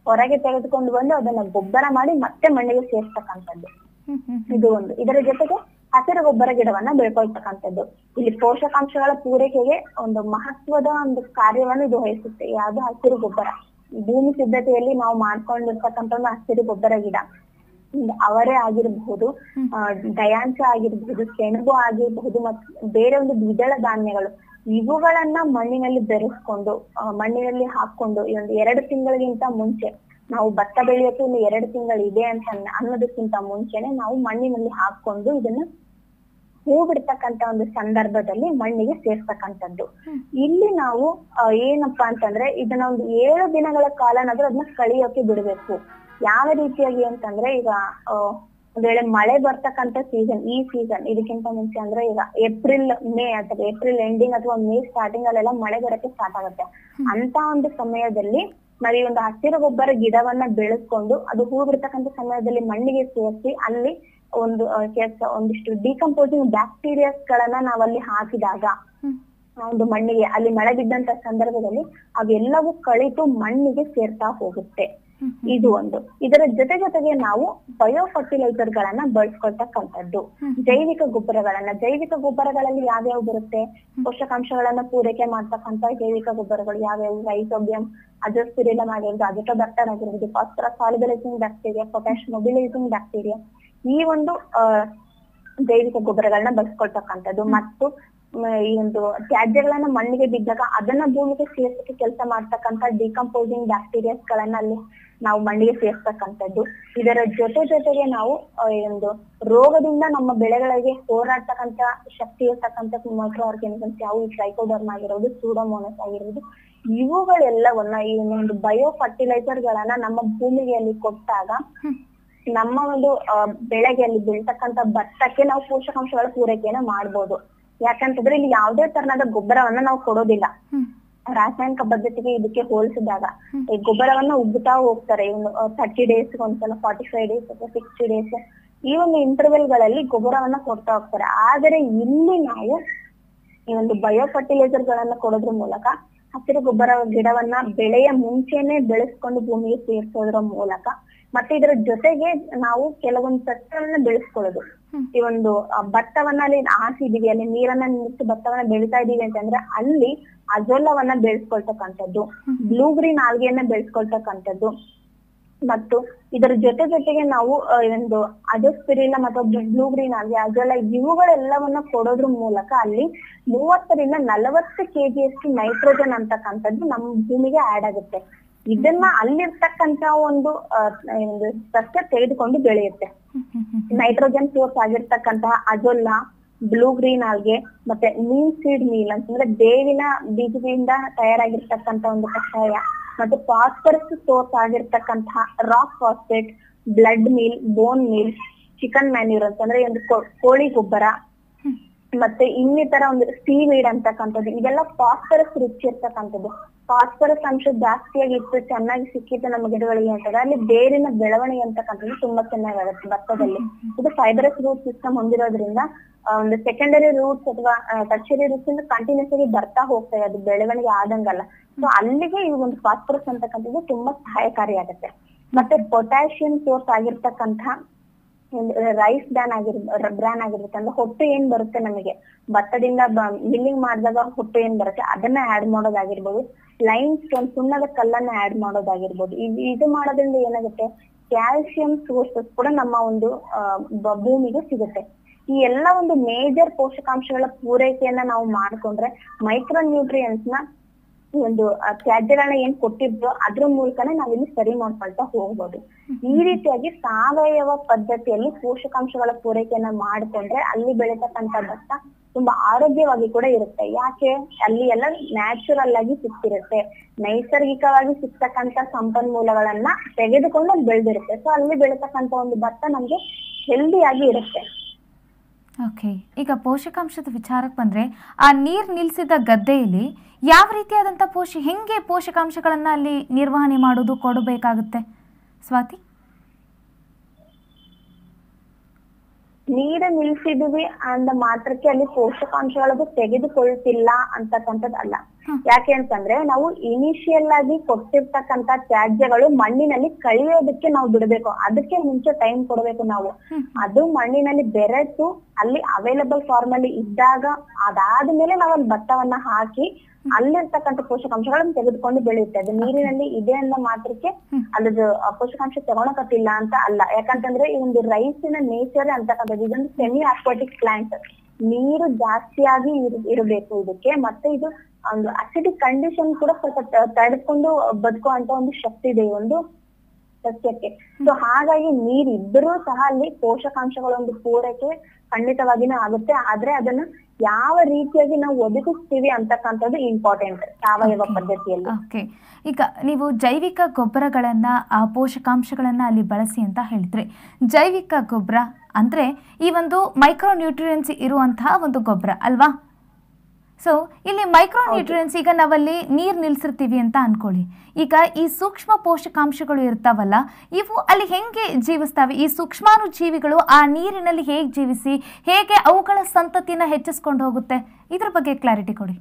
Speaker 2: ಹೊರಗೆ ತೆಗೆದುಕೊಂಡು ಬಂದು ಅದನ್ನ ಗೊಬ್ಬರ ಮಾಡಿ ಮತ್ತೆ ಮಣ್ಣಿಗೆ ಸೇರ್ಸ್ತಕ್ಕಂಥದ್ದು
Speaker 1: ಹ್ಮ್ ಹ್ಮ್
Speaker 2: ಇದು ಒಂದು ಇದರ ಜೊತೆಗೆ ಹಸಿರು ಗೊಬ್ಬರ ಗಿಡವನ್ನ ಬೆಳ್ಕೊಳ್ತಕ್ಕಂಥದ್ದು ಇಲ್ಲಿ ಪೋಷಕಾಂಶಗಳ ಪೂರೈಕೆಗೆ ಒಂದು ಮಹತ್ವದ ಒಂದು ಕಾರ್ಯವನ್ನು ಇದು ವಹಿಸುತ್ತೆ ಯಾವ್ದು ಹಸಿರು ಗೊಬ್ಬರ ಭೂಮಿ ಸಿದ್ಧತೆಯಲ್ಲಿ ನಾವು ಮಾಡ್ಕೊಂಡಿರ್ತಕ್ಕಂಥ ಒಂದು ಹಸಿರು ಗೊಬ್ಬರ ಗಿಡ ಒಂದು ಅವರೆ ಆಗಿರಬಹುದು ಆ, ದಯಾಂಶ ಆಗಿರಬಹುದು ಸೆಣಬು ಆಗಿರಬಹುದು ಮತ್ತು ಬೇರೆ ಒಂದು ದ್ವಿದಳ ಧಾನ್ಯಗಳು ಇವುಗಳನ್ನ ಮಣ್ಣಿನಲ್ಲಿ ಬೆರೆಸ್ಕೊಂಡು ಆ, ಮಣ್ಣಿನಲ್ಲಿ ಹಾಕೊಂಡು ಈ ಒಂದು ಎರಡು ತಿಂಗಳಿಗಿಂತ ಮುಂಚೆ ನಾವು ಭತ್ತ ಬೆಳೆಯೋಕೆ ಇನ್ನು ಎರಡು ತಿಂಗಳು ಇದೆ ಅಂತ ಅನ್ನ- ಅನ್ನೋದಕ್ಕಿಂತ ಮುಂಚೆನೆ ನಾವು ಮಣ್ಣಿನಲ್ಲಿ ಹಾಕೊಂಡು ಇದನ್ನ ಹೂ ಬಿಡ್ತಕ್ಕಂತ ಒಂದು ಸಂದರ್ಭದಲ್ಲಿ ಮಣ್ಣಿಗೆ ಸೇರ್ಸ್ತಕ್ಕಂಥದ್ದು ಇಲ್ಲಿ ನಾವು ಆ, ಏನಪ್ಪಾ ಅಂತಂದ್ರೆ ಇದನ್ನ ಒಂದು ಏಳು ದಿನಗಳ ಕಾಲನಾದ್ರೂ ಅದನ್ನ ಕಳಿಯೋಕೆ ಬಿಡಬೇಕು ಯಾವ ರೀತಿಯಾಗಿ ಅಂತಂದ್ರೆ ಈಗ ಆ, ಒಂದ್ ವೇಳೆ ಮಳೆ ಬರ್ತಕ್ಕಂತ ಸೀಸನ್ ಈ ಸೀಸನ್ ಇದಕ್ಕಿಂತ ಮುಂಚೆ ಅಂದ್ರೆ ಈಗ ಏಪ್ರಿಲ್ ಮೇ ಅಥವಾ ಏಪ್ರಿಲ್ ಎಂಡಿಂಗ್ ಅಥವಾ ಮೇ ಸ್ಟಾರ್ಟಿಂಗ್ ಅಲ್ಲೆಲ್ಲ ಮಳೆ ಬರಕ್ಕೆ ಸ್ಟಾರ್ಟ್ ಆಗುತ್ತೆ ಅಂತ ಒಂದು ಸಮಯದಲ್ಲಿ ನಾವು ಈ ಒಂದು ಹಸಿರು ಗೊಬ್ಬರ ಗಿಡವನ್ನ ಬೆಳೆಸ್ಕೊಂಡು ಅದು ಹೂ ಬಿಡ್ತಕ್ಕಂತ ಸಮಯದಲ್ಲಿ ಮಣ್ಣಿಗೆ ಸೇರಿಸಿ ಅಲ್ಲಿ ಒಂದು ಆ, ಕೆಲ್ಸ ಒಂದಿಷ್ಟು ಡಿಕಂಪೋಸಿಂಗ್ ಬ್ಯಾಕ್ಟೀರಿಯಾಸ್ ಗಳನ್ನ ನಾವಲ್ಲಿ ಹಾಕಿದಾಗ
Speaker 1: ಹ್ಮ್
Speaker 2: ಆ ಒಂದು ಮಣ್ಣಿಗೆ ಅಲ್ಲಿ ಮಳೆ ಬಿದ್ದಂತ ಸಂದರ್ಭದಲ್ಲಿ ಅವೆಲ್ಲವೂ ಕಳಿತು ಮಣ್ಣಿಗೆ ಸೇರ್ತಾ ಹೋಗುತ್ತೆ
Speaker 1: ಹ್ಮ್
Speaker 2: ಇದು ಒಂದು ಇದರ ಜೊತೆ ಜೊತೆಗೆ ನಾವು ಬಯೋ ಫರ್ಟಿಲೈಸರ್ ಗಳನ್ನ ಬಳಸ್ಕೊಳ್ತಕ್ಕಂಥದ್ದು ಜೈವಿಕ ಗೊಬ್ಬರಗಳನ್ನ ಜೈವಿಕ ಗೊಬ್ಬರಗಳಲ್ಲಿ ಯಾವ್ಯಾವ ಬರುತ್ತೆ ಪೋಷಕಾಂಶಗಳನ್ನ ಪೂರೈಕೆ ಮಾಡ್ತಕ್ಕಂತ ಜೈವಿಕ ಗೊಬ್ಬರಗಳು ಯಾವ್ಯಾವು ರೈಸೋಬಿಯಂ ಅಜೋಸ್ಪಿರಿಲಮ್ ಆಗಿರ್ಬೋದು ಅಜೋಟೋಬ್ಯಾಕ್ಟರ್ ಆಗಿರ್ಬೋದು phosphorus solubilising bacteria potash mobilising bacteria ಈ ಒಂದು ಆ ಜೈವಿಕ ಗೊಬ್ಬರಗಳನ್ನ ಬಳಸ್ಕೊಳ್ತಕ್ಕಂಥದ್ದು ಮತ್ತು ಮ, ಈ ಒಂದು ತ್ಯಾಜ್ಯಗಳನ್ನ ಮಣ್ಣಿಗೆ ಬಿದ್ದಾಗ ಅದನ್ನ ಭೂಮಿಗೆ ಸೇರ್ಸಕ್ಕೆ ಕೆಲಸ ಮಾಡ್ತಕ್ಕಂಥ ಡಿಕಂಪೋಸಿಂಗ್ ಬ್ಯಾಕ್ಟೀರಿಯಾಸ್ ಗಳನ್ನ ಅಲ್ಲಿ ನಾವು ಮಣ್ಣಿಗೆ ಸೇರ್ಸ್ತಕ್ಕಂಥದ್ದು ಇದರ ಜೊತೆ ಜೊತೆಗೆ ನಾವು ಆ, ಈ ಒಂದು ರೋಗದಿಂದ ನಮ್ಮ ಬೆಳೆಗಳಿಗೆ ಹೋರಾಡ್ತಕ್ಕಂಥ ಶಕ್ತಿ ಇರ್ತಕ್ಕಂಥ ಮೈಕ್ರೋ ಆರ್ಗ್ಯಾನಿಸಮ್ಸ್ ಯಾವ ಟ್ರೈಕೋಡರ್ಮ್ ಆಗಿರೋದು ಸೂಡೋಮೋನಸ್ ಆಗಿರೋದು ಇವುಗಳೆಲ್ಲವನ್ನ ಈ ಒಂದು ಬಯೋ ಫರ್ಟಿಲೈಸರ್ ಗಳನ್ನ ನಮ್ಮ ಭೂಮಿಗೆ ಅಲ್ಲಿ ಕೊಟ್ಟಾಗ ನಮ್ಮ ಒಂದು ಆ, ಬೆಳೆಗೆ ಅಲ್ಲಿ ಬೆಳ್ತಕ್ಕಂತ ಭತ್ತಕ್ಕೆ ನಾವು ಪೋಷಕಾಂಶಗಳ ಪೂರೈಕೆಯನ್ನ ಮಾಡ್ಬೋದು ಯಾಕಂತಂದ್ರೆ ಇಲ್ಲಿ ಯಾವುದೇ ತರನಾದ ಗೊಬ್ಬರವನ್ನ ನಾವು ಕೊಡೋದಿಲ್ಲ
Speaker 1: ಹ್ಮ್
Speaker 2: ರಾಸಾಯನಿಕ ಪದ್ಧತಿಗೆ ಇದಕ್ಕೆ ಹೋಲಿಸಿದಾಗ ಈ ಗೊಬ್ಬರವನ್ನ ಉಗ್ಗುತ್ತಾ ಹೋಗ್ತಾರೆ ಇನ್ನು ಥರ್ಟಿ ಡೇಸ್ ಒಂದ್ಸಲ ಫಾರ್ಟಿ ಫೈವ್ ಡೇಸ್ ಅಥವಾ ಸಿಕ್ಸ್ಟಿ ಡೇಸ್ ಈ ಒಂದು ಇಂಟರ್ವೆಲ್ ಗಳಲ್ಲಿ ಗೊಬ್ಬರವನ್ನ ಕೊಡ್ತಾ ಹೋಗ್ತಾರೆ ಆದರೆ ಇಲ್ಲಿ ನಾವು ಈ ಒಂದು ಬಯೋ ಫರ್ಟಿಲೈಸರ್ ಗಳನ್ನ ಕೊಡೋದ್ರ ಮೂಲಕ ಹಸಿರು ಗೊಬ್ಬರ ಗಿಡವನ್ನ ಬೆಳೆಯ ಮುಂಚೆನೆ ಬೆಳೆಸ್ಕೊಂಡು ಭೂಮಿಗೆ ಸೇರಿಸೋದ್ರ ಮೂಲಕ ಮತ್ತೆ ಇದರ ಜೊತೆಗೆ ನಾವು ಕೆಲವೊಂದು ಸಸ್ಯವನ್ನ ಬೆಳೆಸ್ಕೊಳ್ಳೋದು
Speaker 1: ಹ್ಮ್.
Speaker 2: ಈ ಒಂದು ಆ, ಭತ್ತವನ್ನ ಅಲ್ಲಿ ಹಾಸಿದೀವಿ ಅಲ್ಲಿ ನೀರನ್ನ ನಿಂತು ಭತ್ತವನ್ನ ಬೆಳಿತಾ ಇದೀವಿ ಅಂತಂದ್ರೆ ಅಲ್ಲಿ ಅಜೋಲವನ್ನ ಬೆಳೆಸ್ಕೊಳ್ತಕ್ಕಂಥದ್ದು ಬ್ಲೂ ಗ್ರೀನ್ ಆಲ್ಗೆಯನ್ನ ಬೆಳೆಸ್ಕೊಳ್ತಕ್ಕಂಥದ್ದು ಮತ್ತು ಇದರ ಜೊತೆ ಜೊತೆಗೆ ನಾವು ಆ, ಒಂದು ಅಜೋಸ್ಪಿರಿಲಮ್ ಅಥವಾ ಬ್ಲೂ ಗ್ರೀನ್ ಆಲ್ಗೆ ಅಜೋಲ ಇವುಗಳೆಲ್ಲವನ್ನ ಕೊಡೋದ್ರ ಮೂಲಕ ಅಲ್ಲಿ ಮೂವತ್ತರಿಂದ ನಲವತ್ತು ಕೆಜಿಯಷ್ಟು ನೈಟ್ರೋಜನ್ ಅಂತಕ್ಕಂಥದ್ದು ನಮ್ಮ ಭೂಮಿಗೆ ಆಡ್ ಆಗುತ್ತೆ ಇದನ್ನ ಅಲ್ಲಿರ್ತಕ್ಕಂತ ಒಂದು ಆ, ಒಂದು ಸಸ್ಯ ತೆಗೆದುಕೊಂಡು ಬೆಳೆಯುತ್ತೆ
Speaker 1: ಹ್ಮ್ ಹ್ಮ್ ಹ್ಮ್
Speaker 2: ನೈಟ್ರೋಜನ್ ಸೋರ್ಸ್ ಆಗಿರ್ತಕ್ಕಂತಹ ಅಜೊಲ್ಲಾ ಬ್ಲೂ ಗ್ರೀನ್ ಆಲ್ಗೆ ಮತ್ತೆ ನೀಮ್ ಸೀಡ್ ಮೀಲ್ ಅಂತಂದ್ರೆ ಬೇವಿನ ಬೀಜದಿಂದ ತಯಾರಾಗಿರ್ತಕ್ಕಂತ ಒಂದು ಕಷಾಯ ಮತ್ತೆ ಫಾಸ್ಫರಸ್ ಸೋರ್ಸ್ ಆಗಿರ್ತಕ್ಕಂತಹ rock phosphate blood meal bone meal chicken manure ಅಂತಂದ್ರೆ ಒಂದು ಕೋ- ಕೋಳಿ ಗೊಬ್ಬರ
Speaker 1: ಹ್ಮ್
Speaker 2: ಮತ್ತೆ ಇನ್ನಿತರ ಒಂದು ಸೀವೀಡ್ ಅಂತಕ್ಕಂಥದ್ದು ಇದೆಲ್ಲ ಫಾಸ್ಫರಸ್ ರಿಚ್ ಇರ್ತಕ್ಕಂಥದ್ದು ಫಾಸ್ಫರಸ್ ಅಂಶ ಜಾಸ್ತಿಯಾಗಿ ಇತ್ತು ಚೆನ್ನಾಗಿ ಸಿಕ್ಕಿತ್ತು ನಮ್ಮ ಗಿಡಗಳಿಗೆ ಅಂತಂದ್ರೆ ಅಲ್ಲಿ ಬೇರಿನ ಬೆಳವಣಿಗೆ ಅಂತಕ್ಕಂಥದ್ದು ತುಂಬಾ ಚೆನ್ನಾಗಾಗುತ್ತೆ ಭತ್ತದಲ್ಲಿ ಇದು ಫೈಬರಸ್ ರೂಟ್ ಸಿಸ್ಟಮ್ ಹೊಂದಿರೋದ್ರಿಂದ ಆ, ಒಂದು ಸೆಕೆಂಡರಿ ರೂಟ್ಸ್ ಅಥವಾ ಟರ್ಷರಿ ರೂಟ್ಸ್ ಇಂದ ಕಂಟಿನ್ಯೂಸ್ ಆಗಿ ಬರ್ತಾ ಹೋಗ್ತವೆ ಅದು ಬೆಳವಣಿಗೆ ಆದಂಗಲ್ಲ ಸೊ ಅಲ್ಲಿಗೆ ಈ ಒಂದು ಫಾಸ್ಫರಸ್ ಅಂತಕ್ಕಂಥದ್ದು ತುಂಬಾ ಸಹಾಯಕಾರಿಯಾಗುತ್ತೆ ಮತ್ತೆ ಪೊಟ್ಯಾಷಿಯಂ ಸೋರ್ಸ್ ಆಗಿರ್ತಕ್ಕಂಥ ರೈಸ್ ಬ್ರಾನ್ ಆಗಿರ್ ಬ್ರಾನ್ ಆಗಿರುತ್ತೆ ಅಂದ್ರೆ ಹೊಟ್ಟು ಏನ್ ಬರುತ್ತೆ ನಮಗೆ ಭತ್ತದಿಂದ ಮಿಲ್ಲಿಂಗ್ ಮಾಡಿದಾಗ ಹೊಟ್ಟು ಏನ್ ಬರುತ್ತೆ ಅದನ್ನ ಆಡ್ ಮಾಡೋದಾಗಿರ್ಬೋದು ಲೈನ್ ಸ್ಟೋನ್ ಸುಣ್ಣದ ಕಲ್ಲನ್ನ ಆಡ್ ಮಾಡೋದಾಗಿರ್ಬೋದು ಇದ್- ಇದು ಮಾಡೋದ್ರಿಂದ ಏನಾಗುತ್ತೆ ಕ್ಯಾಲ್ಸಿಯಂ ಸೋರ್ಸಸ್ ಕೂಡ ನಮ್ಮ ಒಂದು ಆ, ಬ- ಭೂಮಿಗೆ ಸಿಗುತ್ತೆ ಈ ಎಲ್ಲ ಒಂದು ಮೇಜರ್ ಪೋಷಕಾಂಶಗಳ ಪೂರೈಕೆಯನ್ನ ನಾವು ಮಾಡ್ಕೊಂಡ್ರೆ ಮೈಕ್ರೋ ನ್ಯೂಟ್ರಿಯನ್ಸ್ ನ ಈ ಒಂದು ಆ, ತ್ಯಾಜ್ಯಗಳನ್ನ ಏನ್ ಕೊಟ್ಟಿದ್ರೋ ಅದ್ರ ಮೂಲಕನೇ ನಾವಿಲ್ಲಿ ಸರಿ ಮಾಡ್ಕೊಳ್ತಾ ಹೋಗ್ಬೋದು ಈ ರೀತಿಯಾಗಿ ಸಾವಯವ ಪದ್ಧತಿಯಲ್ಲಿ ಪೋಷಕಾಂಶಗಳ ಪೂರೈಕೆಯನ್ನ ಮಾಡ್ಕೊಂಡ್ರೆ ಅಲ್ಲಿ ಬೆಳೀತಕ್ಕಂತ ಭತ್ತ ತುಂಬಾ ಆರೋಗ್ಯವಾಗಿ ಕೂಡ ಇರುತ್ತೆ ಯಾಕೆ ಅಲ್ಲಿ ಎಲ್ಲ ನ್ಯಾಚುರಲ್ ಆಗಿ ಸಿಕ್ತಿರುತ್ತೆ ನೈಸರ್ಗಿಕವಾಗಿ ಸಿಗ್ತಕ್ಕಂತ ಸಂಪನ್ಮೂಲಗಳನ್ನ ತೆಗೆದುಕೊಂಡು ಅಲ್ಲಿ ಬೆಳೆದಿರುತ್ತೆ ಸೊ ಅಲ್ಲಿ ಬೆಳೀತಕ್ಕಂತ ಒಂದು ಭತ್ತ ನಮ್ಗೆ ಹೆಲ್ದಿಯಾಗಿ ಇರುತ್ತೆ
Speaker 1: ಓಕೆ ಈಗ ಪೋಷಕಾಂಶದ ವಿಚಾರಕ್ಕೆ ಬಂದರೆ ಆ ನೀರು ನಿಲ್ಲಿಸಿದ ಗದ್ದೆಯಲ್ಲಿ ಯಾವ ರೀತಿಯಾದಂಥ ಪೋಷ ಹೆಂಗೆ ಪೋಷಕಾಂಶಗಳನ್ನು ಅಲ್ಲಿ ನಿರ್ವಹಣೆ ಮಾಡೋದು ಕೊಡಬೇಕಾಗುತ್ತೆ ಸ್ವಾತಿ
Speaker 2: ನೀರು ನಿಲ್ಸಿದ್ವಿ ಅಂದ ಮಾತ್ರಕ್ಕೆ ಅಲ್ಲಿ ಪೋಷಕಾಂಶಗಳದ್ದು ತೆಗೆದುಕೊಳ್ತಿಲ್ಲ ಅಂತಕ್ಕಂಥದ್ದು ಅಲ್ಲ ಯಾಕೆ ಅಂತಂದ್ರೆ ನಾವು ಇನಿಷಿಯಲ್ ಆಗಿ ಕೊಟ್ಟಿರ್ತಕ್ಕಂತ ತ್ಯಾಜ್ಯಗಳು ಮಣ್ಣಿನಲ್ಲಿ ಕಳಿಯೋದಕ್ಕೆ ನಾವು ಬಿಡಬೇಕು ಅದಕ್ಕೆ ಮುಂಚೆ ಟೈಮ್ ಕೊಡಬೇಕು ನಾವು ಅದು ಮಣ್ಣಿನಲ್ಲಿ ಬೆರೆತು ಅಲ್ಲಿ ಅವೈಲಬಲ್ ಫಾರ್ಮ್ ಅಲ್ಲಿ ಇದ್ದಾಗ ಅದಾದ್ಮೇಲೆ ನಾವು ಅಲ್ಲಿ ಭತ್ತವನ್ನ ಹಾಕಿ ಅಲ್ಲಿರ್ತಕ್ಕಂಥ ಪೋಷಕಾಂಶಗಳನ್ನ ತೆಗೆದುಕೊಂಡು ಬೆಳೆಯುತ್ತೆ ಅದು ನೀರಿನಲ್ಲಿ ಇದೆ ಅನ್ನೋ ಮಾತ್ರಕ್ಕೆ ಅಲ್ಲದ ಪೋಷಕಾಂಶ ತಗೊಳಕತ್ತಿಲ್ಲ ಅಂತ ಅಲ್ಲ ಯಾಕಂತಂದ್ರೆ ಈ ಒಂದು ರೈಸಿನ ನೇಚರ್ ಅಂತಕ್ಕಂಥದ್ದು ಇದೊಂದು ಸೆಮಿ ಅಕ್ವಾಟಿಕ್ ಪ್ಲಾಂಟ್ ನೀರು ಜಾಸ್ತಿಯಾಗಿ ಇರ್- ಇರಬೇಕು ಇದಕ್ಕೆ ಮತ್ತೆ ಇದು ಒಂದು ಅಸಿಡಿಕ್ ಕಂಡೀಷನ್ ಕೂಡ ಸ್ವಲ್ಪ ತ- ತಡೆದುಕೊಂಡು ಬದುಕುವಂತ ಒಂದು ಶಕ್ತಿ ಇದೆ ಈ ಒಂದು ಸಸ್ಯಕ್ಕೆ ಸೊ ಹಾಗಾಗಿ ನೀರ್ ಇದ್ರೂ ಸಹ ಅಲ್ಲಿ ಪೋಷಕಾಂಶಗಳ ಒಂದು ಪೂರೈಕೆ ಖಂಡಿತವಾಗಿನೂ ಆಗುತ್ತೆ ಆದ್ರೆ ಅದನ್ನ ಯಾವ ರೀತಿಯಾಗಿ ನಾವು ಒದಗಿಸ್ತೀವಿ ಅಂತಕ್ಕಂಥದ್ದು ಇಂಪಾರ್ಟೆಂಟ್ ಸಾವಯವ
Speaker 1: Okay.
Speaker 2: ಪದ್ಧತಿಯಲ್ಲಿ
Speaker 1: ಓಕೆ ಈಗ ನೀವು ಜೈವಿಕ ಗೊಬ್ಬರಗಳನ್ನು ಆ ಪೋಷಕಾಂಶಗಳನ್ನು ಅಲ್ಲಿ ಬಳಸಿ ಅಂತ ಹೇಳಿದ್ರಿ ಜೈವಿಕ ಗೊಬ್ಬರ ಅಂದರೆ ಈ ಒಂದು ಮೈಕ್ರೋ ನ್ಯೂಟ್ರಿಯೆಂಟ್ಸ್ ಇರುವಂತಹ ಒಂದು ಗೊಬ್ಬರ ಅಲ್ವಾ ಸೊ ಇಲ್ಲಿ ಮೈಕ್ರೋ ನ್ಯೂಟ್ರಿಯೆಂಟ್ಸ್ ಈಗ ನಾವಲ್ಲಿ ನೀರು ನಿಲ್ಸಿರ್ತೀವಿ ಅಂತ ಅನ್ಕೊಳ್ಳಿ ಈಗ ಈ ಸೂಕ್ಷ್ಮ ಪೋಷಕಾಂಶಗಳು ಇರ್ತಾವಲ್ಲ ಇವು ಅಲ್ಲಿ ಹೆಂಗೆ ಜೀವಿಸ್ತವೆ ಈ ಸೂಕ್ಷ್ಮಾಣು ಜೀವಿಗಳು ಆ ನೀರಿನಲ್ಲಿ ಹೇಗೆ ಜೀವಿಸಿ ಹೇಗೆ ಅವುಗಳ ಸಂತತಿನ ಹೆಚ್ಚಿಸ್ಕೊಂಡು ಹೋಗುತ್ತೆ ಇದ್ರ ಬಗ್ಗೆ ಕ್ಲಾರಿಟಿ ಕೊಡಿ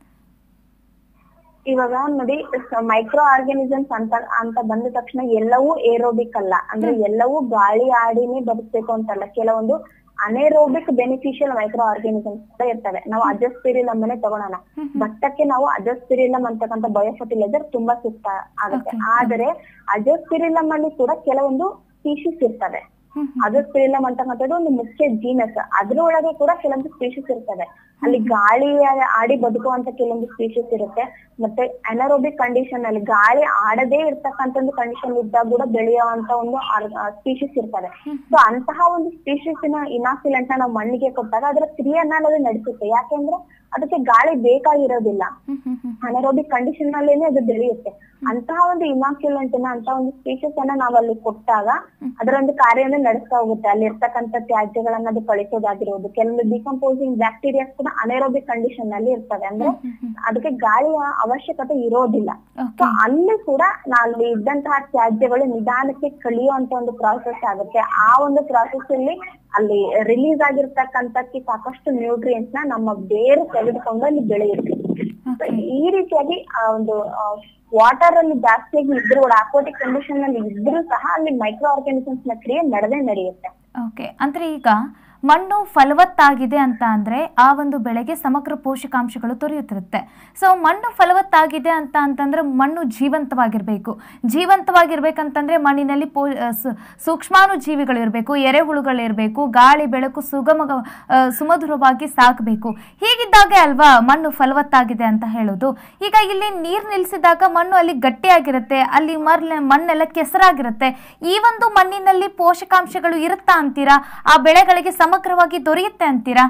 Speaker 2: ಇವಾಗ ನೋಡಿ ಮೈಕ್ರೋ ಆರ್ಗಾನಿಸಮ್ಸ್ ಅಂತ ಅಂತ ಬಂದ ತಕ್ಷಣ ಎಲ್ಲವೂ ಏರೋಬಿಕ್ ಅಲ್ಲ ಅಂದ್ರೆ ಎಲ್ಲವೂ ಗಾಳಿ ಆಡಿನೇ ಬದುಕ್ಬೇಕು ಅಂತಲ್ಲ ಕೆಲವೊಂದು ಅನೇರೋಬಿಕ್ ಬೆನಿಫಿಷಿಯಲ್ ಮೈಕ್ರೋ ಆರ್ಗಾನಿಸಮ್ಸ್ ಕೂಡ ಇರ್ತವೆ ನಾವು ಅಜಸ್ಪಿರಿಲಮ್ ಅನ್ನೇ ತಗೊಳೋಣ ಭತ್ತಕ್ಕೆ ನಾವು ಅಜಸ್ಪಿರಿಲಮ್ ಅಂತಕ್ಕಂಥ ಬಯೋಫರ್ಟಿಲೈಸರ್ ತುಂಬಾ ಸೂಕ್ತ ಆಗುತ್ತೆ
Speaker 1: Okay.
Speaker 2: ಆದರೆ ಅಜಸ್ಪಿರಿಲಮ್ ಅಲ್ಲಿ ಕೂಡ ಕೆಲವೊಂದು ಸ್ಪೀಶೀಸ್ ಇರ್ತವೆ ಅಜಸ್ಪಿರಿಲಮ್ ಅಂತಕ್ಕಂಥದ್ದು ಒಂದು ಮುಖ್ಯ ಜೀನಸ್ ಅದ್ರೊಳಗೆ ಕೂಡ ಕೆಲವೊಂದು ಸ್ಪೀಶೀಸ್ ಇರ್ತವೆ ಅಲ್ಲಿ ಗಾಳಿ ಆಡಿ ಬದುಕುವಂತ ಕೆಲವೊಂದು ಸ್ಪೀಶೀಸ್ ಇರುತ್ತೆ ಮತ್ತೆ ಅನರೋಬಿಕ್ ಕಂಡೀಷನ್ ಅಲ್ಲಿ ಗಾಳಿ ಆಡದೇ ಇರ್ತಕ್ಕಂಥ ಒಂದು ಕಂಡೀಷನ್ ಇದ್ದಾಗ ಕೂಡ ಬೆಳೆಯುವಂತ ಒಂದು ಸ್ಪೀಶೀಸ್ ಇರ್ತವೆ ಸೊ ಅಂತಹ ಒಂದು ಸ್ಪೀಶೀಸ್ ನ ಇನಾಕ್ಯುಲೆಂಟ್ ನ ನಾವು ಮಣ್ಣಿಗೆ ಕೊಟ್ಟಾಗ ಅದರ ಕ್ರಿಯೆಯನ್ನ ಅದು ನಡೆಸುತ್ತೆ ಯಾಕೆಂದ್ರೆ ಅದಕ್ಕೆ ಗಾಳಿ ಬೇಕಾಗಿರೋದಿಲ್ಲ ಅನರೋಬಿಕ್ ಕಂಡೀಷನ್ ನಲ್ಲೇನೆ ಅದು ಬೆಳೆಯುತ್ತೆ ಅಂತಹ ಒಂದು ಇನಾಕ್ಯುಲೆಂಟ್ ನ ಅಂತ ಒಂದು ಸ್ಪೀಶೀಸ್ ಅನ್ನ ನಾವು ಅಲ್ಲಿ ಕೊಟ್ಟಾಗ ಅದರ ಒಂದು ಕಾರ್ಯನ ನಡೆಸ್ತಾ ಹೋಗುತ್ತೆ ಅಲ್ಲಿ ಇರ್ತಕ್ಕಂಥ ತ್ಯಾಜ್ಯಗಳನ್ನ ಅದು ಕಳಿಸೋದಾಗಿರೋದು ಕೆಲವೊಂದು ಡಿಕಂಪೋಸಿಂಗ್ ಬ್ಯಾಕ್ಟೀರಿಯಾಸ್ ಕೂಡ ಅನರೋಬಿಕ್ ಕಂಡೀಷನ್ ನಲ್ಲಿ ಇರ್ತವೆ ಅಂದ್ರೆ ಅದಕ್ಕೆ ಗಾಳಿಯ ಅವಶ್ಯಕತೆ ಇರೋದಿಲ್ಲ ಸೊ
Speaker 1: ಓಕೆ
Speaker 2: ಅಲ್ಲಿ ಕೂಡ ನಾ- ಅಲ್ಲಿ ಇದ್ದಂತಹ ತ್ಯಾಜ್ಯಗಳು ನಿಧಾನಕ್ಕೆ ಕಳಿಯುವಂತ ಒಂದು ಪ್ರಾಸೆಸ್ ಆಗುತ್ತೆ ಆ ಒಂದು ಪ್ರಾಸೆಸ್ ಅಲ್ಲಿ ಅಲ್ಲಿ ರಿಲೀಸ್ ಆಗಿರ್ತಕ್ಕಂಥಕ್ಕೆ ಸಾಕಷ್ಟು ನ್ಯೂಟ್ರಿಯೆಂಟ್ಸ್ ನ ನಮ್ಮ ಬೇರು ತೆಗೆದುಕೊಂಡು ಅಲ್ಲಿ ಬೆಳೆಯುತ್ತೆ So,
Speaker 1: ಓಕೆ
Speaker 2: ಈ ರೀತಿಯಾಗಿ ಆ ಒಂದು ವಾಟರ್ ಅಲ್ಲಿ ಜಾಸ್ತಿಯಾಗಿ ಇದ್ರೂ ಕೂಡ ಅಕ್ವಾಟಿಕ್ ಕಂಡೀಷನ್ ಅಲ್ಲಿ ಇದ್ರೂ ಸಹ ಅಲ್ಲಿ ಮೈಕ್ರೋ ಆರ್ಗಾನಿಸಮ್ಸ್ ನ ಕ್ರಿಯೆ ನಡೆದೇ ನಡೆಯುತ್ತೆ
Speaker 1: ಓಕೆ ಅಂದರೆ ಈಗ ಮಣ್ಣು ಫಲವತ್ತಾಗಿದೆ ಅಂತ ಅಂದರೆ ಆ ಒಂದು ಬೆಳೆಗೆ ಸಮಗ್ರ ಪೋಷಕಾಂಶಗಳು ದೊರೆಯುತ್ತಿರುತ್ತೆ ಸೊ ಮಣ್ಣು ಫಲವತ್ತಾಗಿದೆ ಅಂತ ಅಂತಂದರೆ ಮಣ್ಣು ಜೀವಂತವಾಗಿರಬೇಕು ಜೀವಂತವಾಗಿರ್ಬೇಕಂತಂದರೆ ಮಣ್ಣಿನಲ್ಲಿ ಪೋ ಸು- ಸೂಕ್ಷ್ಮಾಣು ಜೀವಿಗಳಿರಬೇಕು ಎರೆಹುಳುಗಳಿರಬೇಕು ಗಾಳಿ ಬೆಳಕು ಸುಗಮ ಆ, ಸುಮಧುರವಾಗಿ ಸಾಕಬೇಕು ಹೀಗಿದ್ದಾಗೆ ಅಲ್ವಾ ಮಣ್ಣು ಫಲವತ್ತಾಗಿದೆ ಅಂತ ಹೇಳೋದು ಈಗ ಇಲ್ಲಿ ನೀರು ನಿಲ್ಲಿಸಿದಾಗ ಮಣ್ಣು ಅಲ್ಲಿ ಗಟ್ಟಿಯಾಗಿರುತ್ತೆ ಅಲ್ಲಿ ಮರ್ಲೆ ಮಣ್ಣೆಲ್ಲ ಕೆಸರಾಗಿರುತ್ತೆ ಈ ಒಂದು ಮಣ್ಣಿನಲ್ಲಿ ಪೋಷಕಾಂಶಗಳು ಇರುತ್ತಾ ಅಂತೀರಾ ಆ ಬೆಳೆಗಳಿಗೆ ಸಮಗ್ರವಾಗಿ ದೊರೆಯುತ್ತೆ ಅಂತೀರಾ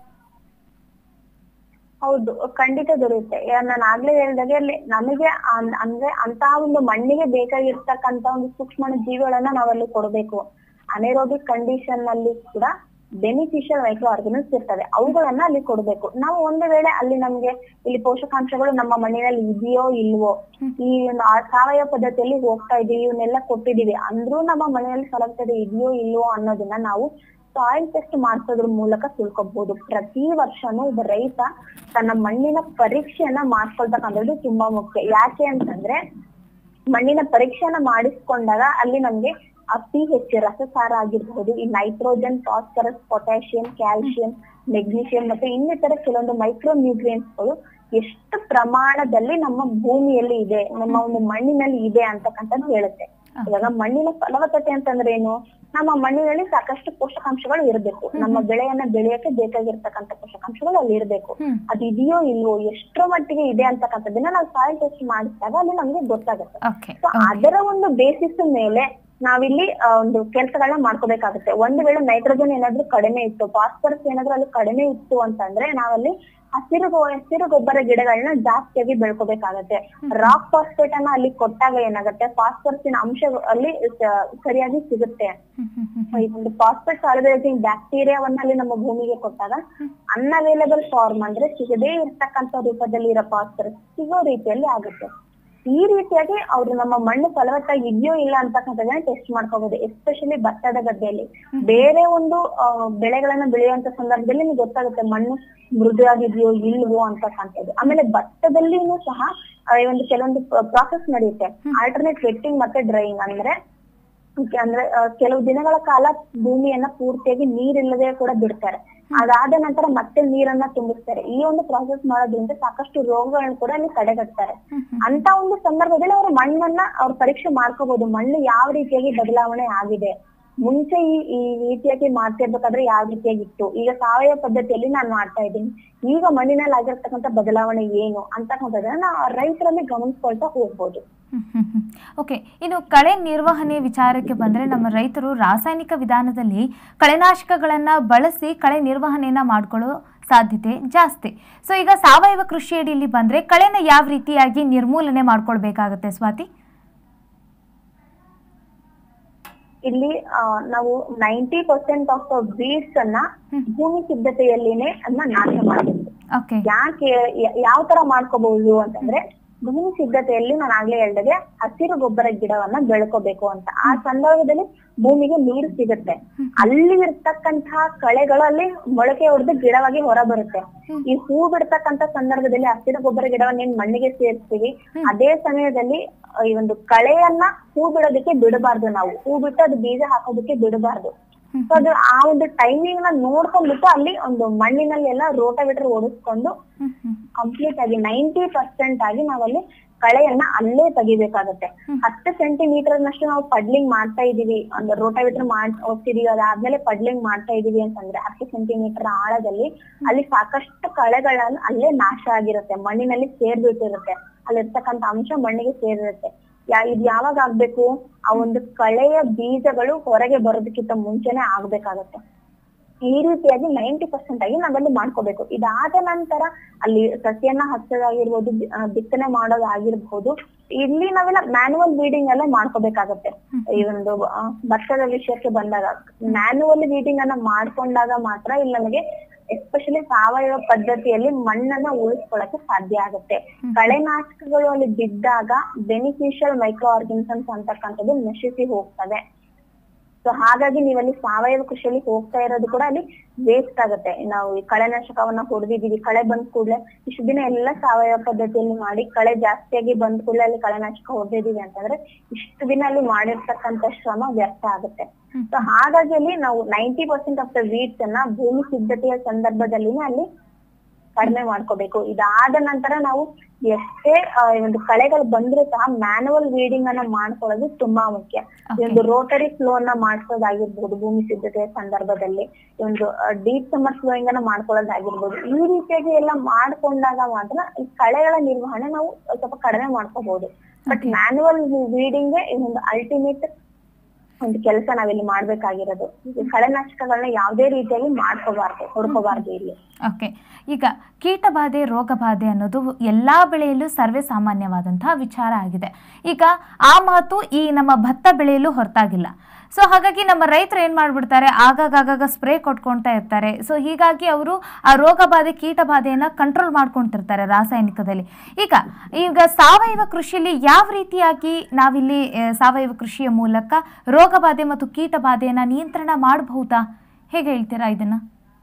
Speaker 2: ಹೌದು ಖಂಡಿತ ದೊರೆಯುತ್ತೆ ಯಾ- ನಾನು ಆಗ್ಲೇ ಹೇಳ್ದಾಗೆ ಅಲ್ಲಿ ನಮಗೆ ಅನ್- ಅಂದ್ರೆ ಅಂತಹ ಒಂದು ಮಣ್ಣಿಗೆ ಬೇಕಾಗಿರ್ತಕ್ಕಂತ ಒಂದು ಸೂಕ್ಷ್ಮ ಜೀವಿಗಳನ್ನ ನಾವಲ್ಲಿ ಕೊಡಬೇಕು ಅನೆರೋಬಿಕ್ ಕಂಡೀಷನ್ ನಲ್ಲಿ ಕೂಡ ಬೆನಿಫಿಷಿಯಲ್ ಮೈಕ್ರೋ ಆರ್ಗನಿಮ್ಸ್ ಇರ್ತವೆ ಅವುಗಳನ್ನ ಅಲ್ಲಿ ಕೊಡಬೇಕು ನಾವು ಒಂದು ವೇಳೆ ಅಲ್ಲಿ ನಮ್ಗೆ ಇಲ್ಲಿ ಪೋಷಕಾಂಶಗಳು ನಮ್ಮ ಮಣ್ಣಿನಲ್ಲಿ ಇದೆಯೋ ಇಲ್ವೋ ಈ ಒಂದು ಆ- ಸಾವಯವ ಪದ್ಧತಿಯಲ್ಲಿ ಹೋಗ್ತಾ ಇದೀವಿ ಇವನ್ನೆಲ್ಲ ಕೊಟ್ಟಿದೀವಿ ಅಂದ್ರೂ ನಮ್ಮ ಮನೆಯಲ್ಲಿ ಫಲವತ್ತತೆ ಇದೆಯೋ ಇಲ್ವೋ ಅನ್ನೋದನ್ನ ನಾವು ಸಾಯಿಲ್ ಟೆಸ್ಟ್ ಮಾಡಿಸೋದ್ರ ಮೂಲಕ ತಿಳ್ಕೊಬಹುದು ಪ್ರತಿ ವರ್ಷನೂ ಒಬ್ಬ ರೈತ ತನ್ನ ಮಣ್ಣಿನ ಪರೀಕ್ಷೆಯನ್ನ ಮಾಡ್ಕೊಳ್ತಕ್ಕಂಥದ್ದು ತುಂಬಾ ಮುಖ್ಯ ಯಾಕೆ ಅಂತಂದ್ರೆ ಮಣ್ಣಿನ ಪರೀಕ್ಷೆಯನ್ನ ಮಾಡಿಸ್ಕೊಂಡಾಗ ಅಲ್ಲಿ ನಮ್ಗೆ ಆ ಪಿ ಹೆಚ್ ರಸಸಾರ ಆಗಿರಬಹುದು ಈ nitrogen phosphorus potassium calcium magnesium ಮತ್ತೆ ಇನ್ನಿತರ ಕೆಲವೊಂದು ಮೈಕ್ರೋ ನ್ಯೂಟ್ರಿಯೆಂಟ್ಸ್ಗಳು ಎಷ್ಟು ಪ್ರಮಾಣದಲ್ಲಿ ನಮ್ಮ ಭೂಮಿಯಲ್ಲಿ ಇದೆ ನಮ್ಮ ಒಂದು ಮಣ್ಣಿನಲ್ಲಿ ಇದೆ ಅಂತಕ್ಕಂಥದ್ದು ಹೇಳುತ್ತೆ ಇವಾಗ ಮಣ್ಣಿನ ಫಲವತ್ತತೆ ಅಂತಂದ್ರೆ ಏನು ನಮ್ಮ ಮಣ್ಣಿನಲ್ಲಿ ಸಾಕಷ್ಟು ಪೋಷಕಾಂಶಗಳು ಇರಬೇಕು ನಮ್ಮ ಬೆಳೆಯನ್ನ ಬೆಳೆಯಕ್ಕೆ ಬೇಕಾಗಿರ್ತಕ್ಕಂಥ ಪೋಷಕಾಂಶಗಳು ಅಲ್ಲಿ ಇರಬೇಕು
Speaker 1: ಹ್ಮ್.
Speaker 2: ಅದು ಇದೆಯೋ ಇಲ್ವೋ ಎಷ್ಟರ ಮಟ್ಟಿಗೆ ಇದೆ ಅಂತಕ್ಕಂಥದ್ದನ್ನ ನಾವು ಸಾಯಿಲ್ ಟೆಸ್ಟ್ ಮಾಡಿಸಿದಾಗ ಅಲ್ಲಿ ನಮ್ಗೆ ಗೊತ್ತಾಗುತ್ತೆ
Speaker 1: ಓಕೆ
Speaker 2: ಸೊ ಅದರ ಒಂದು ಬೇಸಿಸ್ ಮೇಲೆ ನಾವಿಲ್ಲಿ ಆ, ಒಂದು ಕೆಲಸಗಳನ್ನ ಮಾಡ್ಕೋಬೇಕಾಗುತ್ತೆ ಒಂದು ವೇಳೆ ನೈಟ್ರೋಜನ್ ಏನಾದ್ರೂ ಕಡಿಮೆ ಇತ್ತು ಫಾಸ್ಫರಸ್ ಏನಾದ್ರೂ ಅಲ್ಲಿ ಕಡಿಮೆ ಇತ್ತು ಅಂತಂದ್ರೆ ನಾವಲ್ಲಿ ಹಸಿರು ಗೊ- ಹಸಿರು ಗೊಬ್ಬರ ಗಿಡಗಳನ್ನ ಜಾಸ್ತಿಯಾಗಿ ಬೆಳ್ಕೋಬೇಕಾಗತ್ತೆ ರಾಕ್ ಫಾಸ್ಫೇಟ್ ಅನ್ನ ಅಲ್ಲಿ ಕೊಟ್ಟಾಗ ಏನಾಗುತ್ತೆ ಫಾಸ್ಫರಸ್ಸಿನ ಅಂಶ ಅಲ್ಲಿ ಸ- ಸರಿಯಾಗಿ ಸಿಗುತ್ತೆ
Speaker 1: ಹ್ಮ್ ಹ್ಮ್ ಹ್ಮ್
Speaker 2: ಈ ಒಂದು ಫಾಸ್ಫೇಟ್ ಸಾಲ್ಯುಲೈಸಿಂಗ್ ಬ್ಯಾಕ್ಟೀರಿಯಾವನ್ನ ಅಲ್ಲಿ ನಮ್ಮ ಭೂಮಿಗೆ ಕೊಟ್ಟಾಗ ಅನ್ಅವೈಲಬಲ್ ಫಾರ್ಮ್ ಅಂದ್ರೆ ಸಿಗದೇ ಇರ್ತಕ್ಕಂಥ ರೂಪದಲ್ಲಿ ಇರೋ ಫಾಸ್ಫರಸ್ ಸಿಗೋ ರೀತಿಯಲ್ಲಿ ಆಗುತ್ತೆ ಈ ರೀತಿಯಾಗಿ ಅವ್ರು ನಮ್ಮ ಮಣ್ಣು ಫಲವತ್ತಾಗಿ ಇದೆಯೋ ಇಲ್ಲ ಅಂತಕ್ಕಂಥದ್ದನ್ನ ಟೆಸ್ಟ್ ಮಾಡ್ಕೋಬಹುದು ಎಸ್ಪೆಷಲಿ ಭತ್ತದ ಗದ್ದೆಯಲ್ಲಿ ಬೇರೆ ಒಂದು ಆ, ಬೆಳೆಗಳನ್ನ ಬೆಳೆಯುವಂತ ಸಂದರ್ಭದಲ್ಲಿ ನಿಮ್ಗೆ ಗೊತ್ತಾಗುತ್ತೆ ಮಣ್ಣು ಮೃದುವಾಗಿದೆಯೋ ಇಲ್ವೋ ಅಂತಕ್ಕಂಥದ್ದು ಆಮೇಲೆ ಭತ್ತದಲ್ಲಿನೂ ಸಹ ಆ, ಈ ಒಂದು ಕೆಲವೊಂದು ಪ್ರಾಸೆಸ್ ನಡೆಯುತ್ತೆ ಆಲ್ಟರ್ನೇಟ್ ವೆಟ್ಟಿಂಗ್ ಮತ್ತೆ ಡ್ರೈಯಿಂಗ್ ಅಂದ್ರೆ Okay, ಅಂದ್ರೆ ಆ, ಕೆಲವು ದಿನಗಳ ಕಾಲ ಭೂಮಿಯನ್ನ ಪೂರ್ತಿಯಾಗಿ ನೀರಿಲ್ಲದೆ ಕೂಡ ಬಿಡ್ತಾರೆ ಅದಾದ ನಂತರ ಮತ್ತೆ ನೀರನ್ನ ತುಂಬಿಸ್ತಾರೆ ಈ ಒಂದು ಪ್ರಾಸೆಸ್ ಮಾಡೋದ್ರಿಂದ ಸಾಕಷ್ಟು ರೋಗಗಳನ್ನ ಕೂಡ ಅಲ್ಲಿ ತಡೆಗಟ್ತಾರೆ ಅಂತ ಒಂದು ಸಂದರ್ಭದಲ್ಲಿ ಅವರು ಮಣ್ಣನ್ನ ಅವ್ರು ಪರೀಕ್ಷೆ ಮಾಡ್ಕೋಬಹುದು ಮಣ್ಣು ಯಾವ ರೀತಿಯಾಗಿ ಬದಲಾವಣೆ ಆಗಿದೆ ಮುಂಚೆ ಈ ಈ ರೀತಿಯಾಗಿ ಮಾಡ್ತಿರ್ಬೇಕಾದ್ರೆ ಯಾವ ರೀತಿಯಾಗಿತ್ತು ಈಗ ಸಾವಯವ ಪದ್ಧತಿಯಲ್ಲಿ ನಾನು ಮಾಡ್ತಾ ಇದ್ದೀನಿ ಈಗ ಮಣ್ಣಿನಲ್ಲಿ ಆಗಿರ್ತಕ್ಕಂಥ ಬದಲಾವಣೆ ಏನು ಅಂತಕ್ಕಂಥದ್ದನ್ನ ನಾವು ರೈತರಲ್ಲಿ ಗಮನಿಸ್ಕೊಳ್ತಾ ಹೋಗ್ಬೋದು
Speaker 1: ಓಕೆ ಇನ್ನು ಕಳೆ ನಿರ್ವಹಣೆ ವಿಚಾರಕ್ಕೆ ಬಂದರೆ ನಮ್ಮ ರೈತರು ರಾಸಾಯನಿಕ ವಿಧಾನದಲ್ಲಿ ಕಳೆನಾಶಕಗಳನ್ನು ಬಳಸಿ ಕಳೆ ನಿರ್ವಹಣೆಯನ್ನು ಮಾಡ್ಕೊಳ್ಳೋ ಸಾಧ್ಯತೆ ಜಾಸ್ತಿ ಸೊ ಈಗ ಸಾವಯವ ಕೃಷಿಯಡಿಯಲ್ಲಿ ಬಂದರೆ ಕಳೆನ ಯಾವ ರೀತಿಯಾಗಿ ನಿರ್ಮೂಲನೆ ಮಾಡ್ಕೊಳ್ಬೇಕಾಗತ್ತೆ ಸ್ವಾತಿ
Speaker 2: ಇಲ್ಲಿ ಆ, ನಾವು ನೈಂಟಿ ಪರ್ಸೆಂಟ್ ಆಫ್ ಬೀಡ್ಸ್ ಅನ್ನ ಭೂಮಿ ಸಿದ್ಧತೆಯಲ್ಲಿನೇ ಅದನ್ನ ನಾಶ ಮಾಡಬೇಕು
Speaker 1: ಓಕೆ
Speaker 2: ಯಾಕೆ ಯ- ಯಾವ ತರ ಮಾಡ್ಕೋಬಹುದು ಅಂತಂದ್ರೆ ಭೂಮಿ ಸಿದ್ಧತೆಯಲ್ಲಿ ನಾನು ಆಗ್ಲೇ ಹೇಳ್ದಾಗೆ ಹಸಿರು ಗೊಬ್ಬರ ಗಿಡವನ್ನ ಬೆಳ್ಕೋಬೇಕು ಅಂತ ಆ ಸಂದರ್ಭದಲ್ಲಿ ಭೂಮಿಗೆ ನೀರು ಸಿಗುತ್ತೆ ಅಲ್ಲಿ ಇರ್ತಕ್ಕಂತಹ ಕಳೆಗಳಲ್ಲಿ ಮೊಳಕೆ ಹೊಡೆದು ಗಿಡವಾಗಿ ಹೊರ ಬರುತ್ತೆ ಈ ಹೂ ಬಿಡ್ತಕ್ಕಂತ ಸಂದರ್ಭದಲ್ಲಿ ಹಸಿರು ಗೊಬ್ಬರ ಗಿಡವನ್ನ ಏನ್ ಮಣ್ಣಿಗೆ ಸೇರಿಸ್ತೀವಿ ಅದೇ ಸಮಯದಲ್ಲಿ ಆ, ಈ ಒಂದು ಕಳೆಯನ್ನ ಹೂ ಬಿಡೋದಕ್ಕೆ ಬಿಡಬಾರ್ದು ನಾವು ಹೂ ಬಿಟ್ಟು ಅದು ಬೀಜ ಹಾಕೋದಕ್ಕೆ ಬಿಡಬಾರ್ದು ಸೊ ಅದು ಆ ಒಂದು ಟೈಮಿಂಗ್ ನ ನೋಡ್ಕೊಂಡ್ಬಿಟ್ಟು ಅಲ್ಲಿ ಒಂದು ಮಣ್ಣಿನಲ್ಲಿ ಎಲ್ಲ ರೋಟವೇಟರ್ ಓಡಿಸ್ಕೊಂಡು ಕಂಪ್ಲೀಟ್ ಆಗಿ ನೈಂಟಿ ಪರ್ಸೆಂಟ್ ಆಗಿ ನಾವಲ್ಲಿ ಕಳೆಯನ್ನ ಅಲ್ಲೇ ತೆಗಿಬೇಕಾಗತ್ತೆ ಹತ್ತು ಸೆಂಟಿಮೀಟರ್ ನಷ್ಟು ನಾವು ಪಡ್ಲಿಂಗ್ ಮಾಡ್ತಾ ಇದೀವಿ ಒಂದು ರೋಟಾವೇಟರ್ ಮಾಡ್ ಹೋಗ್ತಿದೀವಿ ಅದಾದ್ಮೇಲೆ ಪಡ್ಲಿಂಗ್ ಮಾಡ್ತಾ ಇದೀವಿ ಅಂತಂದ್ರೆ ಹತ್ತು ಸೆಂಟಿಮೀಟರ್ ಆಳದಲ್ಲಿ ಅಲ್ಲಿ ಸಾಕಷ್ಟು ಕಳೆಗಳನ್ನ ಅಲ್ಲೇ ನಾಶ ಆಗಿರುತ್ತೆ ಮಣ್ಣಿನಲ್ಲಿ ಸೇರ್ಬಿಟ್ಟಿರುತ್ತೆ ಅಲ್ಲಿರ್ತಕ್ಕಂಥ ಅಂಶ ಮಣ್ಣಿಗೆ ಸೇರಿರುತ್ತೆ ಯಾ ಇದ್ ಯಾವಾಗ ಆಗ್ಬೇಕು ಆ ಒಂದು ಕಳೆಯ ಬೀಜಗಳು ಹೊರಗೆ ಬರೋದಕ್ಕಿಂತ ಮುಂಚೆನೆ ಆಗ್ಬೇಕಾಗತ್ತೆ ಈ ರೀತಿಯಾಗಿ ನೈಂಟಿ ಪರ್ಸೆಂಟ್ ಆಗಿ ನಾವಲ್ಲಿ ಮಾಡ್ಕೋಬೇಕು ಇದಾದ ನಂತರ ಅಲ್ಲಿ ಸಸಿಯನ್ನ ಹಚ್ಚೋದಾಗಿರ್ಬೋದು ಬಿ- ಆ, ಬಿತ್ತನೆ ಮಾಡೋದಾಗಿರ್ಬೋದು ಇಲ್ಲಿ ನಾವೆಲ್ಲ ಮ್ಯಾನುವಲ್ ವೀಡಿಂಗ್ ಎಲ್ಲ ಮಾಡ್ಕೋಬೇಕಾಗತ್ತೆ ಈ ಒಂದು ಆ, ಭತ್ತದ ವಿಷಯಕ್ಕೆ ಬಂದಾಗ ಮ್ಯಾನುವಲ್ ವೀಡಿಂಗ್ ಅನ್ನ ಮಾಡ್ಕೊಂಡಾಗ ಮಾತ್ರ ಇಲ್ಲಿ ನಮಗೆ ಎಸ್ಪೆಷಲಿ ಸಾವಯವ ಪದ್ಧತಿಯಲ್ಲಿ ಮಣ್ಣನ್ನ ಉಳಿಸ್ಕೊಳ್ಳಕ್ಕೆ ಸಾಧ್ಯ ಆಗುತ್ತೆ ಕಳೆನಾಶಕಗಳು ಅಲ್ಲಿ ಬಿದ್ದಾಗ ಬೆನಿಫಿಷಿಯಲ್ ಮೈಕ್ರೋ ಆರ್ಗನಿಸಮ್ಸ್ ಅಂತಕ್ಕಂಥದ್ದು ನಶಿಸಿ ಹೋಗ್ತವೆ ಸೊ ಹಾಗಾಗಿ ನೀವಲ್ಲಿ ಸಾವಯವ ಕೃಷಿಯಲ್ಲಿ ಹೋಗ್ತಾ ಇರೋದು ಕೂಡ ಅಲ್ಲಿ ವೇಸ್ಟ್ ಆಗುತ್ತೆ ನಾವು ಈ ಕಳೆನಾಶಕವನ್ನ ಹೊಡೆದಿದೀವಿ ಕಳೆ ಬಂದ ಕೂಡಲೇ ಇಷ್ಟು ದಿನ ಎಲ್ಲ ಸಾವಯವ ಪದ್ಧತಿಯಲ್ಲಿ ಮಾಡಿ ಕಳೆ ಜಾಸ್ತಿಯಾಗಿ ಬಂದ ಕೂಡಲೇ ಅಲ್ಲಿ ಕಳೆನಾಶಕ ಹೊಡೆದಿದೀವಿ ಅಂತಂದ್ರೆ ಇಷ್ಟು ದಿನ ಅಲ್ಲಿ ಮಾಡಿರ್ತಕ್ಕಂಥ ಶ್ರಮ ವ್ಯರ್ಥ ಆಗುತ್ತೆ ಸೊ ಹಾಗಾಗಿ ಅಲ್ಲಿ ನಾವು ninety percent of the weeds ಅನ್ನ ಭೂಮಿ ಸಿದ್ಧತೆಯ ಸಂದರ್ಭದಲ್ಲಿನೇ ಅಲ್ಲಿ ಕಡಿಮೆ ಮಾಡ್ಕೋಬೇಕು ಇದಾದ ನಂತರ ನಾವು ಎಷ್ಟೇ ಆ, ಈ ಒಂದು ಕಳೆಗಳು ಬಂದ್ರೂ ಸಹ ಮ್ಯಾನುವಲ್ ವೀಡಿಂಗ್ ಅನ್ನ ಮಾಡ್ಕೊಳ್ಳೋದು ತುಂಬಾ ಮುಖ್ಯ ಈ ಒಂದು ರೋಟರಿ ಫ್ಲೋ ಅನ್ನ ಮಾಡ್ಸೋದಾಗಿರ್ಬೋದು ಭೂಮಿ ಸಿದ್ಧತೆಯ ಸಂದರ್ಭದಲ್ಲಿ ಈ ಒಂದು ಡೀಪ್ ಸಮ್ಮರ್ ಫ್ಲೋಯಿಂಗ್ ಅನ್ನ ಮಾಡ್ಕೊಳ್ಳೋದಾಗಿರ್ಬೋದು ಈ ರೀತಿಯಾಗಿ ಎಲ್ಲ ಮಾಡ್ಕೊಂಡಾಗ ಮಾತ್ರ ಈ ಕಳೆಗಳ ನಿರ್ವಹಣೆ ನಾವು ಸ್ವಲ್ಪ ಕಡಿಮೆ ಮಾಡ್ಕೋಬಹುದು ಬಟ್ ಮ್ಯಾನುವಲ್ ವೀಡಿಂಗ್ ಈ ಒಂದು ಅಲ್ಟಿಮೇಟ್ ಒಂದು ಕೆಲಸ ನಾವಿಲ್ಲಿ ಮಾಡ್ಬೇಕಾಗಿರೋದು ಈ ಕಳೆನಾಶಕಗಳನ್ನ ಯಾವುದೇ ರೀತಿಯಾಗಿ ಮಾಡ್ಕೋಬಾರ್ದು ಹೊಡ್ಕೋಬಾರ್ದು ಇಲ್ಲಿ
Speaker 1: ಓಕೆ ಈಗ ಕೀಟಬಾಧೆ ರೋಗಬಾಧೆ ಅನ್ನೋದು ಎಲ್ಲ ಬೆಳೆಯಲ್ಲೂ ಸರ್ವೇ ಸಾಮಾನ್ಯವಾದಂತಹ ವಿಚಾರ ಆಗಿದೆ ಈಗ ಆ ಮಾತು ಈ ನಮ್ಮ ಭತ್ತ ಬೆಳೆಯಲು ಹೊರತಾಗಿಲ್ಲ ಸೊ ಹಾಗಾಗಿ ನಮ್ಮ ರೈತರು ಏನು ಮಾಡಿಬಿಡ್ತಾರೆ ಆಗಾಗ ಆಗಾಗ ಸ್ಪ್ರೇ ಕೊಟ್ಕೊಳ್ತಾ ಇರ್ತಾರೆ ಸೊ ಹೀಗಾಗಿ ಅವರು ಆ ರೋಗ ಬಾಧೆ ಕೀಟ ಬಾಧೆಯನ್ನು ಕಂಟ್ರೋಲ್ ಮಾಡ್ಕೊಳ್ತಿರ್ತಾರೆ ರಾಸಾಯನಿಕದಲ್ಲಿ ಈಗ ಈಗ ಸಾವಯವ ಕೃಷಿಯಲ್ಲಿ ಯಾವ ರೀತಿಯಾಗಿ ನಾವಿಲ್ಲಿ ಆ, ಸಾವಯವ ಕೃಷಿಯ ಮೂಲಕ ರೋಗ ಬಾಧೆ ಮತ್ತು ಕೀಟ ಬಾಧೆಯನ್ನು ನಿಯಂತ್ರಣ ಮಾಡಬಹುದಾ ಹೇಗೆ ಹೇಳ್ತೀರಾ ಇದನ್ನು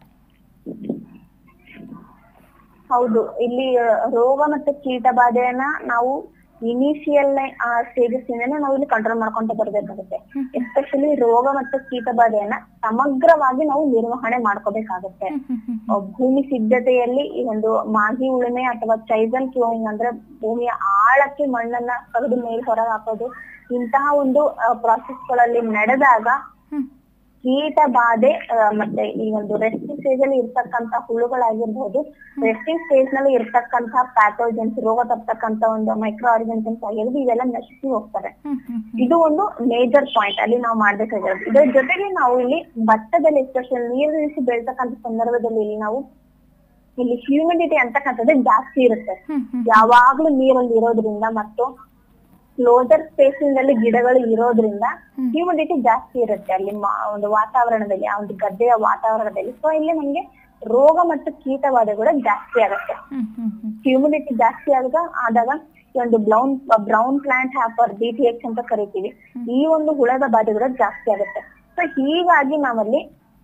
Speaker 2: ಹೌದು ಇಲ್ಲಿ ಆ, ರೋಗ ಮತ್ತೆ ಕೀಟ ಬಾಧೆಯನ್ನ ನಾವು ಇನಿಷಿಯಲ್ ಸ್ಟೇಜಸ್ ಇಂದನೇ ನಾವು ಇಲ್ಲಿ ಕಂಟ್ರೋಲ್ ಮಾಡ್ಕೊಂತ ಬರ್ಬೇಕಾಗುತ್ತೆ ಎಸ್ಪೆಷಲಿ ರೋಗ ಮತ್ತು ಕೀಟ ಬಾಧೆಯನ್ನ ಸಮಗ್ರವಾಗಿ ನಾವು ನಿರ್ವಹಣೆ ಮಾಡ್ಕೋಬೇಕಾಗುತ್ತೆ ಆ, ಭೂಮಿ ಸಿದ್ಧತೆಯಲ್ಲಿ ಈ ಒಂದು ಮಾಗಿ ಉಳುಮೆ ಅಥವಾ ಚೈಸಲ್ ಫ್ಲೋಯಿಂಗ್ ಅಂದ್ರೆ ಭೂಮಿಯ ಆಳಕ್ಕೆ ಮಣ್ಣನ್ನ ತೆಗೆದು ಮೇಲ್ ಹೊರಗೆ ಹಾಕೋದು ಇಂತಹ ಒಂದು ಪ್ರಾಸೆಸ್ ಗಳಲ್ಲಿ ನಡೆದಾಗ ಕೀಟ ಬಾಧೆ ಆ, ಮತ್ತೆ ಈ ಒಂದು ರೆಸ್ಟಿಂಗ್ ಸ್ಟೇಜ್ ಅಲ್ಲಿ ಇರ್ತಕ್ಕಂತ ಹುಳುಗಳಾಗಿರ್ಬೋದು ರೆಸ್ಟಿಂಗ್ ಸ್ಟೇಜ್ ನಲ್ಲಿ ಇರ್ತಕ್ಕಂತ ಪ್ಯಾಥೋಜನ್ಸ್ ರೋಗ ತರ್ತಕ್ಕಂತ ಒಂದು ಮೈಕ್ರೋ ಆರ್ಗನಿಸಮ್ಸ್ ಆಗಿರ್ಬೋದು ಇವೆಲ್ಲ ನಶಿಸಿ ಹೋಗ್ತವೆ ಇದು ಒಂದು ಮೇಜರ್ ಪಾಯಿಂಟ್ ಅಲ್ಲಿ ನಾವು ಮಾಡ್ಬೇಕಾಗಿರೋದು ಇದರ ಜೊತೆಗೆ ನಾವು ಇಲ್ಲಿ ಭತ್ತದಲ್ಲಿ ಎಸ್ಪೆಷಲ್ ನೀರು ನಿಲ್ಲಿಸಿ ಬೆಳ್ತಕ್ಕಂತ ಸಂದರ್ಭದಲ್ಲಿ ಇಲ್ಲಿ ನಾವು ಇಲ್ಲಿ ಹ್ಯೂಮಿಡಿಟಿ ಅಂತಕ್ಕಂಥದ್ದು ಜಾಸ್ತಿ ಇರುತ್ತೆ ಯಾವಾಗ್ಲೂ ನೀರಲ್ಲಿ ಇರೋದ್ರಿಂದ ಮತ್ತು ಕ್ಲೋಸರ್ ಸ್ಪೇಸಿಂಗ್ ಅಲ್ಲಿ ಗಿಡಗಳು ಇರೋದ್ರಿಂದ ಹ್ಯೂಮಿಡಿಟಿ ಜಾಸ್ತಿ ಇರುತ್ತೆ ಅಲ್ಲಿ ಮ- ಒಂದು ವಾತಾವರಣದಲ್ಲಿ ಆ ಒಂದು ಗದ್ದೆಯ ವಾತಾವರಣದಲ್ಲಿ ಸೊ ಇಲ್ಲಿ ನಮ್ಗೆ ರೋಗ ಮತ್ತು ಕೀಟಬಾಧೆ ಕೂಡ ಜಾಸ್ತಿ ಆಗುತ್ತೆ ಹ್ಯೂಮಿಡಿಟಿ ಜಾಸ್ತಿ ಆದಾಗ ಆದಾಗ ಈ ಒಂದು brown brown plant hopper B T H ಅಂತ ಕರಿತೀವಿ ಈ ಒಂದು ಹುಳದ ಬಾಧೆ ಕೂಡ ಜಾಸ್ತಿ ಆಗುತ್ತೆ ಸೊ ಹೀಗಾಗಿ ನಾವಲ್ಲಿ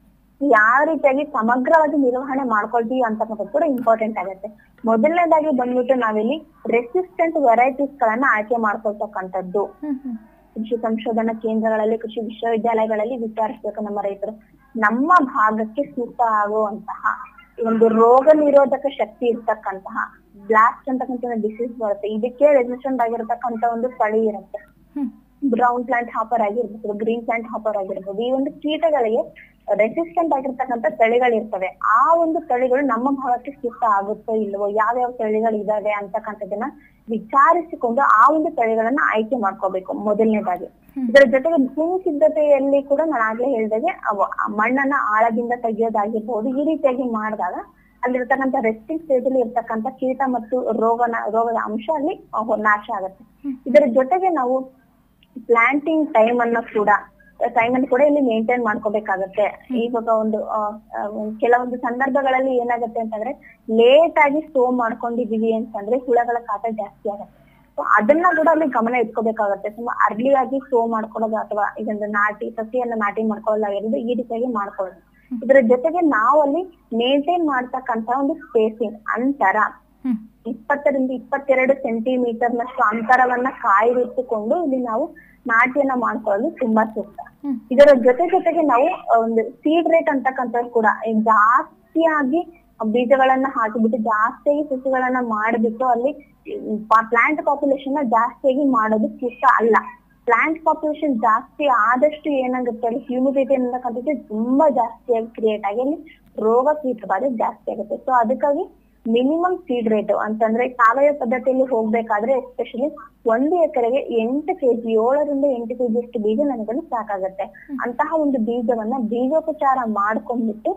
Speaker 2: ಯಾವ ರೀತಿಯಾಗಿ ಸಮಗ್ರವಾಗಿ ನಿರ್ವಹಣೆ ಮಾಡ್ಕೊಳ್ತೀವಿ ಅಂತಕ್ಕಂಥದ್ದು ಕೂಡ ಇಂಪಾರ್ಟೆಂಟ್ ಆಗುತ್ತೆ ಮೊದಲನೇದಾಗಿ ಬಂದ್ಬಿಟ್ಟು ನಾವಿಲ್ಲಿ ರೆಸಿಸ್ಟೆಂಟ್ ವೆರೈಟೀಸ್ ಗಳನ್ನ ಆಯ್ಕೆ ಮಾಡ್ಕೊಳ್ತಕ್ಕಂಥದ್ದು
Speaker 1: ಹ್ಮ್ ಹ್ಮ್
Speaker 2: ಕೃಷಿ ಸಂಶೋಧನಾ ಕೇಂದ್ರಗಳಲ್ಲಿ ಕೃಷಿ ವಿಶ್ವವಿದ್ಯಾಲಯಗಳಲ್ಲಿ ವಿಚಾರಿಸಬೇಕು ನಮ್ಮ ರೈತರು ನಮ್ಮ ಭಾಗಕ್ಕೆ ಸೂಕ್ತ ಆಗುವಂತಹ ಒಂದು ರೋಗ ನಿರೋಧಕ ಶಕ್ತಿ ಇರ್ತಕ್ಕಂತಹ ಬ್ಲಾಸ್ಟ್ ಅಂತಕ್ಕಂಥ ಡಿಸೀಸ್ ಬರುತ್ತೆ ಇದಕ್ಕೆ ರೆಸಿಸ್ಟೆಂಟ್ ಆಗಿರತಕ್ಕಂತ ಒಂದು ತಳಿ ಇರುತ್ತೆ
Speaker 1: ಹ್ಮ್
Speaker 2: ಬ್ರೌನ್ ಪ್ಲಾಂಟ್ ಹಾಪರ್ ಆಗಿರ್ಬೋದು ಗ್ರೀನ್ ಪ್ಲಾಂಟ್ ಹಾಪರ್ ಆಗಿರ್ಬೋದು ಈ ಒಂದು ಕೀಟಗಳಿಗೆ ರೆಸಿಸ್ಟೆಂಟ್ ಆಗಿರ್ತಕ್ಕಂಥ ತಳಿಗಳಿರ್ತವೆ ಆ ಒಂದು ತಳಿಗಳು ನಮ್ಮ ಭಾಗಕ್ಕೆ ಸೂಕ್ತ ಆಗುತ್ತೋ ಇಲ್ವೋ ಯಾವ್ಯಾವ ತಳಿಗಳು ಇದಾವೆ ಅಂತಕ್ಕಂಥದ್ದನ್ನ ವಿಚಾರಿಸಿಕೊಂಡು ಆ ಒಂದು ತಳಿಗಳನ್ನ ಆಯ್ಕೆ ಮಾಡ್ಕೋಬೇಕು ಮೊದಲನೇದಾಗಿ ಇದರ ಜೊತೆಗೆ ಭೂಮಿ ಸಿದ್ಧತೆಯಲ್ಲಿ ಕೂಡ ನಾನು ಆಗ್ಲೇ ಹೇಳ್ದಾಗೆ ಅವ- ಆ ಮಣ್ಣನ್ನ ಆಳದಿಂದ ತೆಗೆಯೋದಾಗಿರ್ಬೋದು ಈ ರೀತಿಯಾಗಿ ಮಾಡಿದಾಗ ಅಲ್ಲಿರ್ತಕ್ಕಂಥ ರೆಸ್ಟಿಂಗ್ ಸ್ಟೇಜ್ ಅಲ್ಲಿ ಇರ್ತಕ್ಕಂಥ ಕೀಟ ಮತ್ತು ರೋಗನ ರೋಗದ ಅಂಶ ಅಲ್ಲಿ ಅಹ್, ನಾಶ ಆಗುತ್ತೆ ಇದರ ಜೊತೆಗೆ ನಾವು ಪ್ಲಾಂಟಿಂಗ್ ಟೈಮ್ ಅನ್ನ ಕೂಡ ಟೈಮ್ ಅನ್ನು ಕೂಡ ಇಲ್ಲಿ ಮೇಂಟೈನ್ ಮಾಡ್ಕೋಬೇಕಾಗತ್ತೆ ಇವಾಗ ಒಂದು ಆ, ಆ, ಕೆಲವೊಂದು ಸಂದರ್ಭಗಳಲ್ಲಿ ಏನಾಗುತ್ತೆ ಅಂತಂದ್ರೆ ಲೇಟ್ ಆಗಿ ಸ್ಟೋ ಮಾಡ್ಕೊಂಡಿದೀವಿ ಅಂತಂದ್ರೆ ಹುಳಗಳ ಕಾಟ ಜಾಸ್ತಿ ಆಗುತ್ತೆ So ಅದನ್ನ ಕೂಡ ಅಲ್ಲಿ ಗಮನ ಇಟ್ಕೋಬೇಕಾಗತ್ತೆ ತುಂಬಾ ಅರ್ಲಿ ಆಗಿ ಸ್ಟೋ ಮಾಡ್ಕೊಳ್ಳೋದು ಅಥವಾ ಇದೊಂದು ನಾಟಿ ಸಸಿಯನ್ನ ನಾಟಿ ಮಾಡ್ಕೊಳ್ಳೋದಾಗಿರೋದು ಈ ರೀತಿಯಾಗಿ ಮಾಡ್ಕೊಳ್ಳೋದು ಇದರ ಜೊತೆಗೆ ನಾವಲ್ಲಿ ಮೇಂಟೈನ್ ಮಾಡ್ತಕ್ಕಂತ ಒಂದು ಸ್ಪೇಸಿಂಗ್ ಅಂತರ
Speaker 1: ಹ್ಮ್
Speaker 2: ಇಪ್ಪತ್ತರಿಂದ ಇಪ್ಪತ್ತೆರಡು ಸೆಂಟಿಮೀಟರ್ ನಷ್ಟು ಅಂತರವನ್ನ ಕಾಯ್ದಿಟ್ಟುಕೊಂಡು ಇಲ್ಲಿ ನಾವು ನಾಟಿಯನ್ನ ಮಾಡ್ಕೊಳ್ಳಲು ತುಂಬಾ ಸೂಕ್ತ
Speaker 1: ಹ್ಮ್.
Speaker 2: ಇದರ ಜೊತೆ ಜೊತೆಗೆ ನಾವು ಆ, ಒಂದು ಸೀಡ್ ರೇಟ್ ಅಂತಕ್ಕಂಥದ್ದು ಕೂಡ ಈ ಜಾಸ್ತಿಯಾಗಿ ಬೀಜಗಳನ್ನ ಹಾಕಿಬಿಟ್ಟು ಜಾಸ್ತಿಯಾಗಿ ಸಸಿಗಳನ್ನ ಮಾಡಿಬಿಟ್ಟು ಅಲ್ಲಿ ಪ್ಲಾಂಟ್ ಪಾಪ್ಯುಲೇಷನ್ ಜಾಸ್ತಿಯಾಗಿ ಮಾಡೋದು ಸೂಕ್ತ ಅಲ್ಲ ಪ್ಲಾಂಟ್ ಪಾಪ್ಯುಲೇಷನ್ ಜಾಸ್ತಿ ಆದಷ್ಟು ಏನಾಗುತ್ತೆ ಅಲ್ಲಿ ಹ್ಯೂಮಿಡಿಟಿ ಅನ್ನತಕ್ಕಂಥದ್ದು ತುಂಬಾ ಜಾಸ್ತಿಯಾಗಿ ಕ್ರಿಯೇಟ್ ಆಗಿ ಅಲ್ಲಿ ರೋಗ ಕೀಟ ಬಾಧೆ ಜಾಸ್ತಿ ಆಗುತ್ತೆ ಸೊ ಅದಕ್ಕಾಗಿ ಮಿನಿಮಮ್ ಸೀಡ್ ರೇಟ್ ಅಂತಂದ್ರೆ ಸಾವಯವ ಪದ್ಧತಿಯಲ್ಲಿ ಹೋಗ್ಬೇಕಾದ್ರೆ ಎಸ್ಪೆಷಲಿ ಒಂದು ಎಕರೆಗೆ ಎಂಟು ಕೆಜಿ ಏಳರಿಂದ ಎಂಟು ಕೆಜಿ ಅಷ್ಟು ಬೀಜ ನನಗಲ್ಲಿ ಸಾಕಾಗತ್ತೆ ಅಂತಹ ಒಂದು ಬೀಜವನ್ನ ಬೀಜೋಪಚಾರ ಮಾಡ್ಕೊಂಡ್ಬಿಟ್ಟು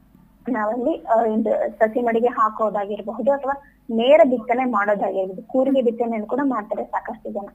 Speaker 2: ನಾವಲ್ಲಿ ಆ, ಒಂದು ಸಸಿ ಮಡಿಗೆ ಹಾಕೋದಾಗಿರ್ಬಹುದು ಅಥವಾ ನೇರ ಬಿತ್ತನೆ ಮಾಡೋದಾಗಿರ್ಬೋದು ಕೂರಿಗೆ ಬಿತ್ತನೆಯನ್ನು ಕೂಡ ಮಾಡ್ತಾರೆ ಸಾಕಷ್ಟು ಜನ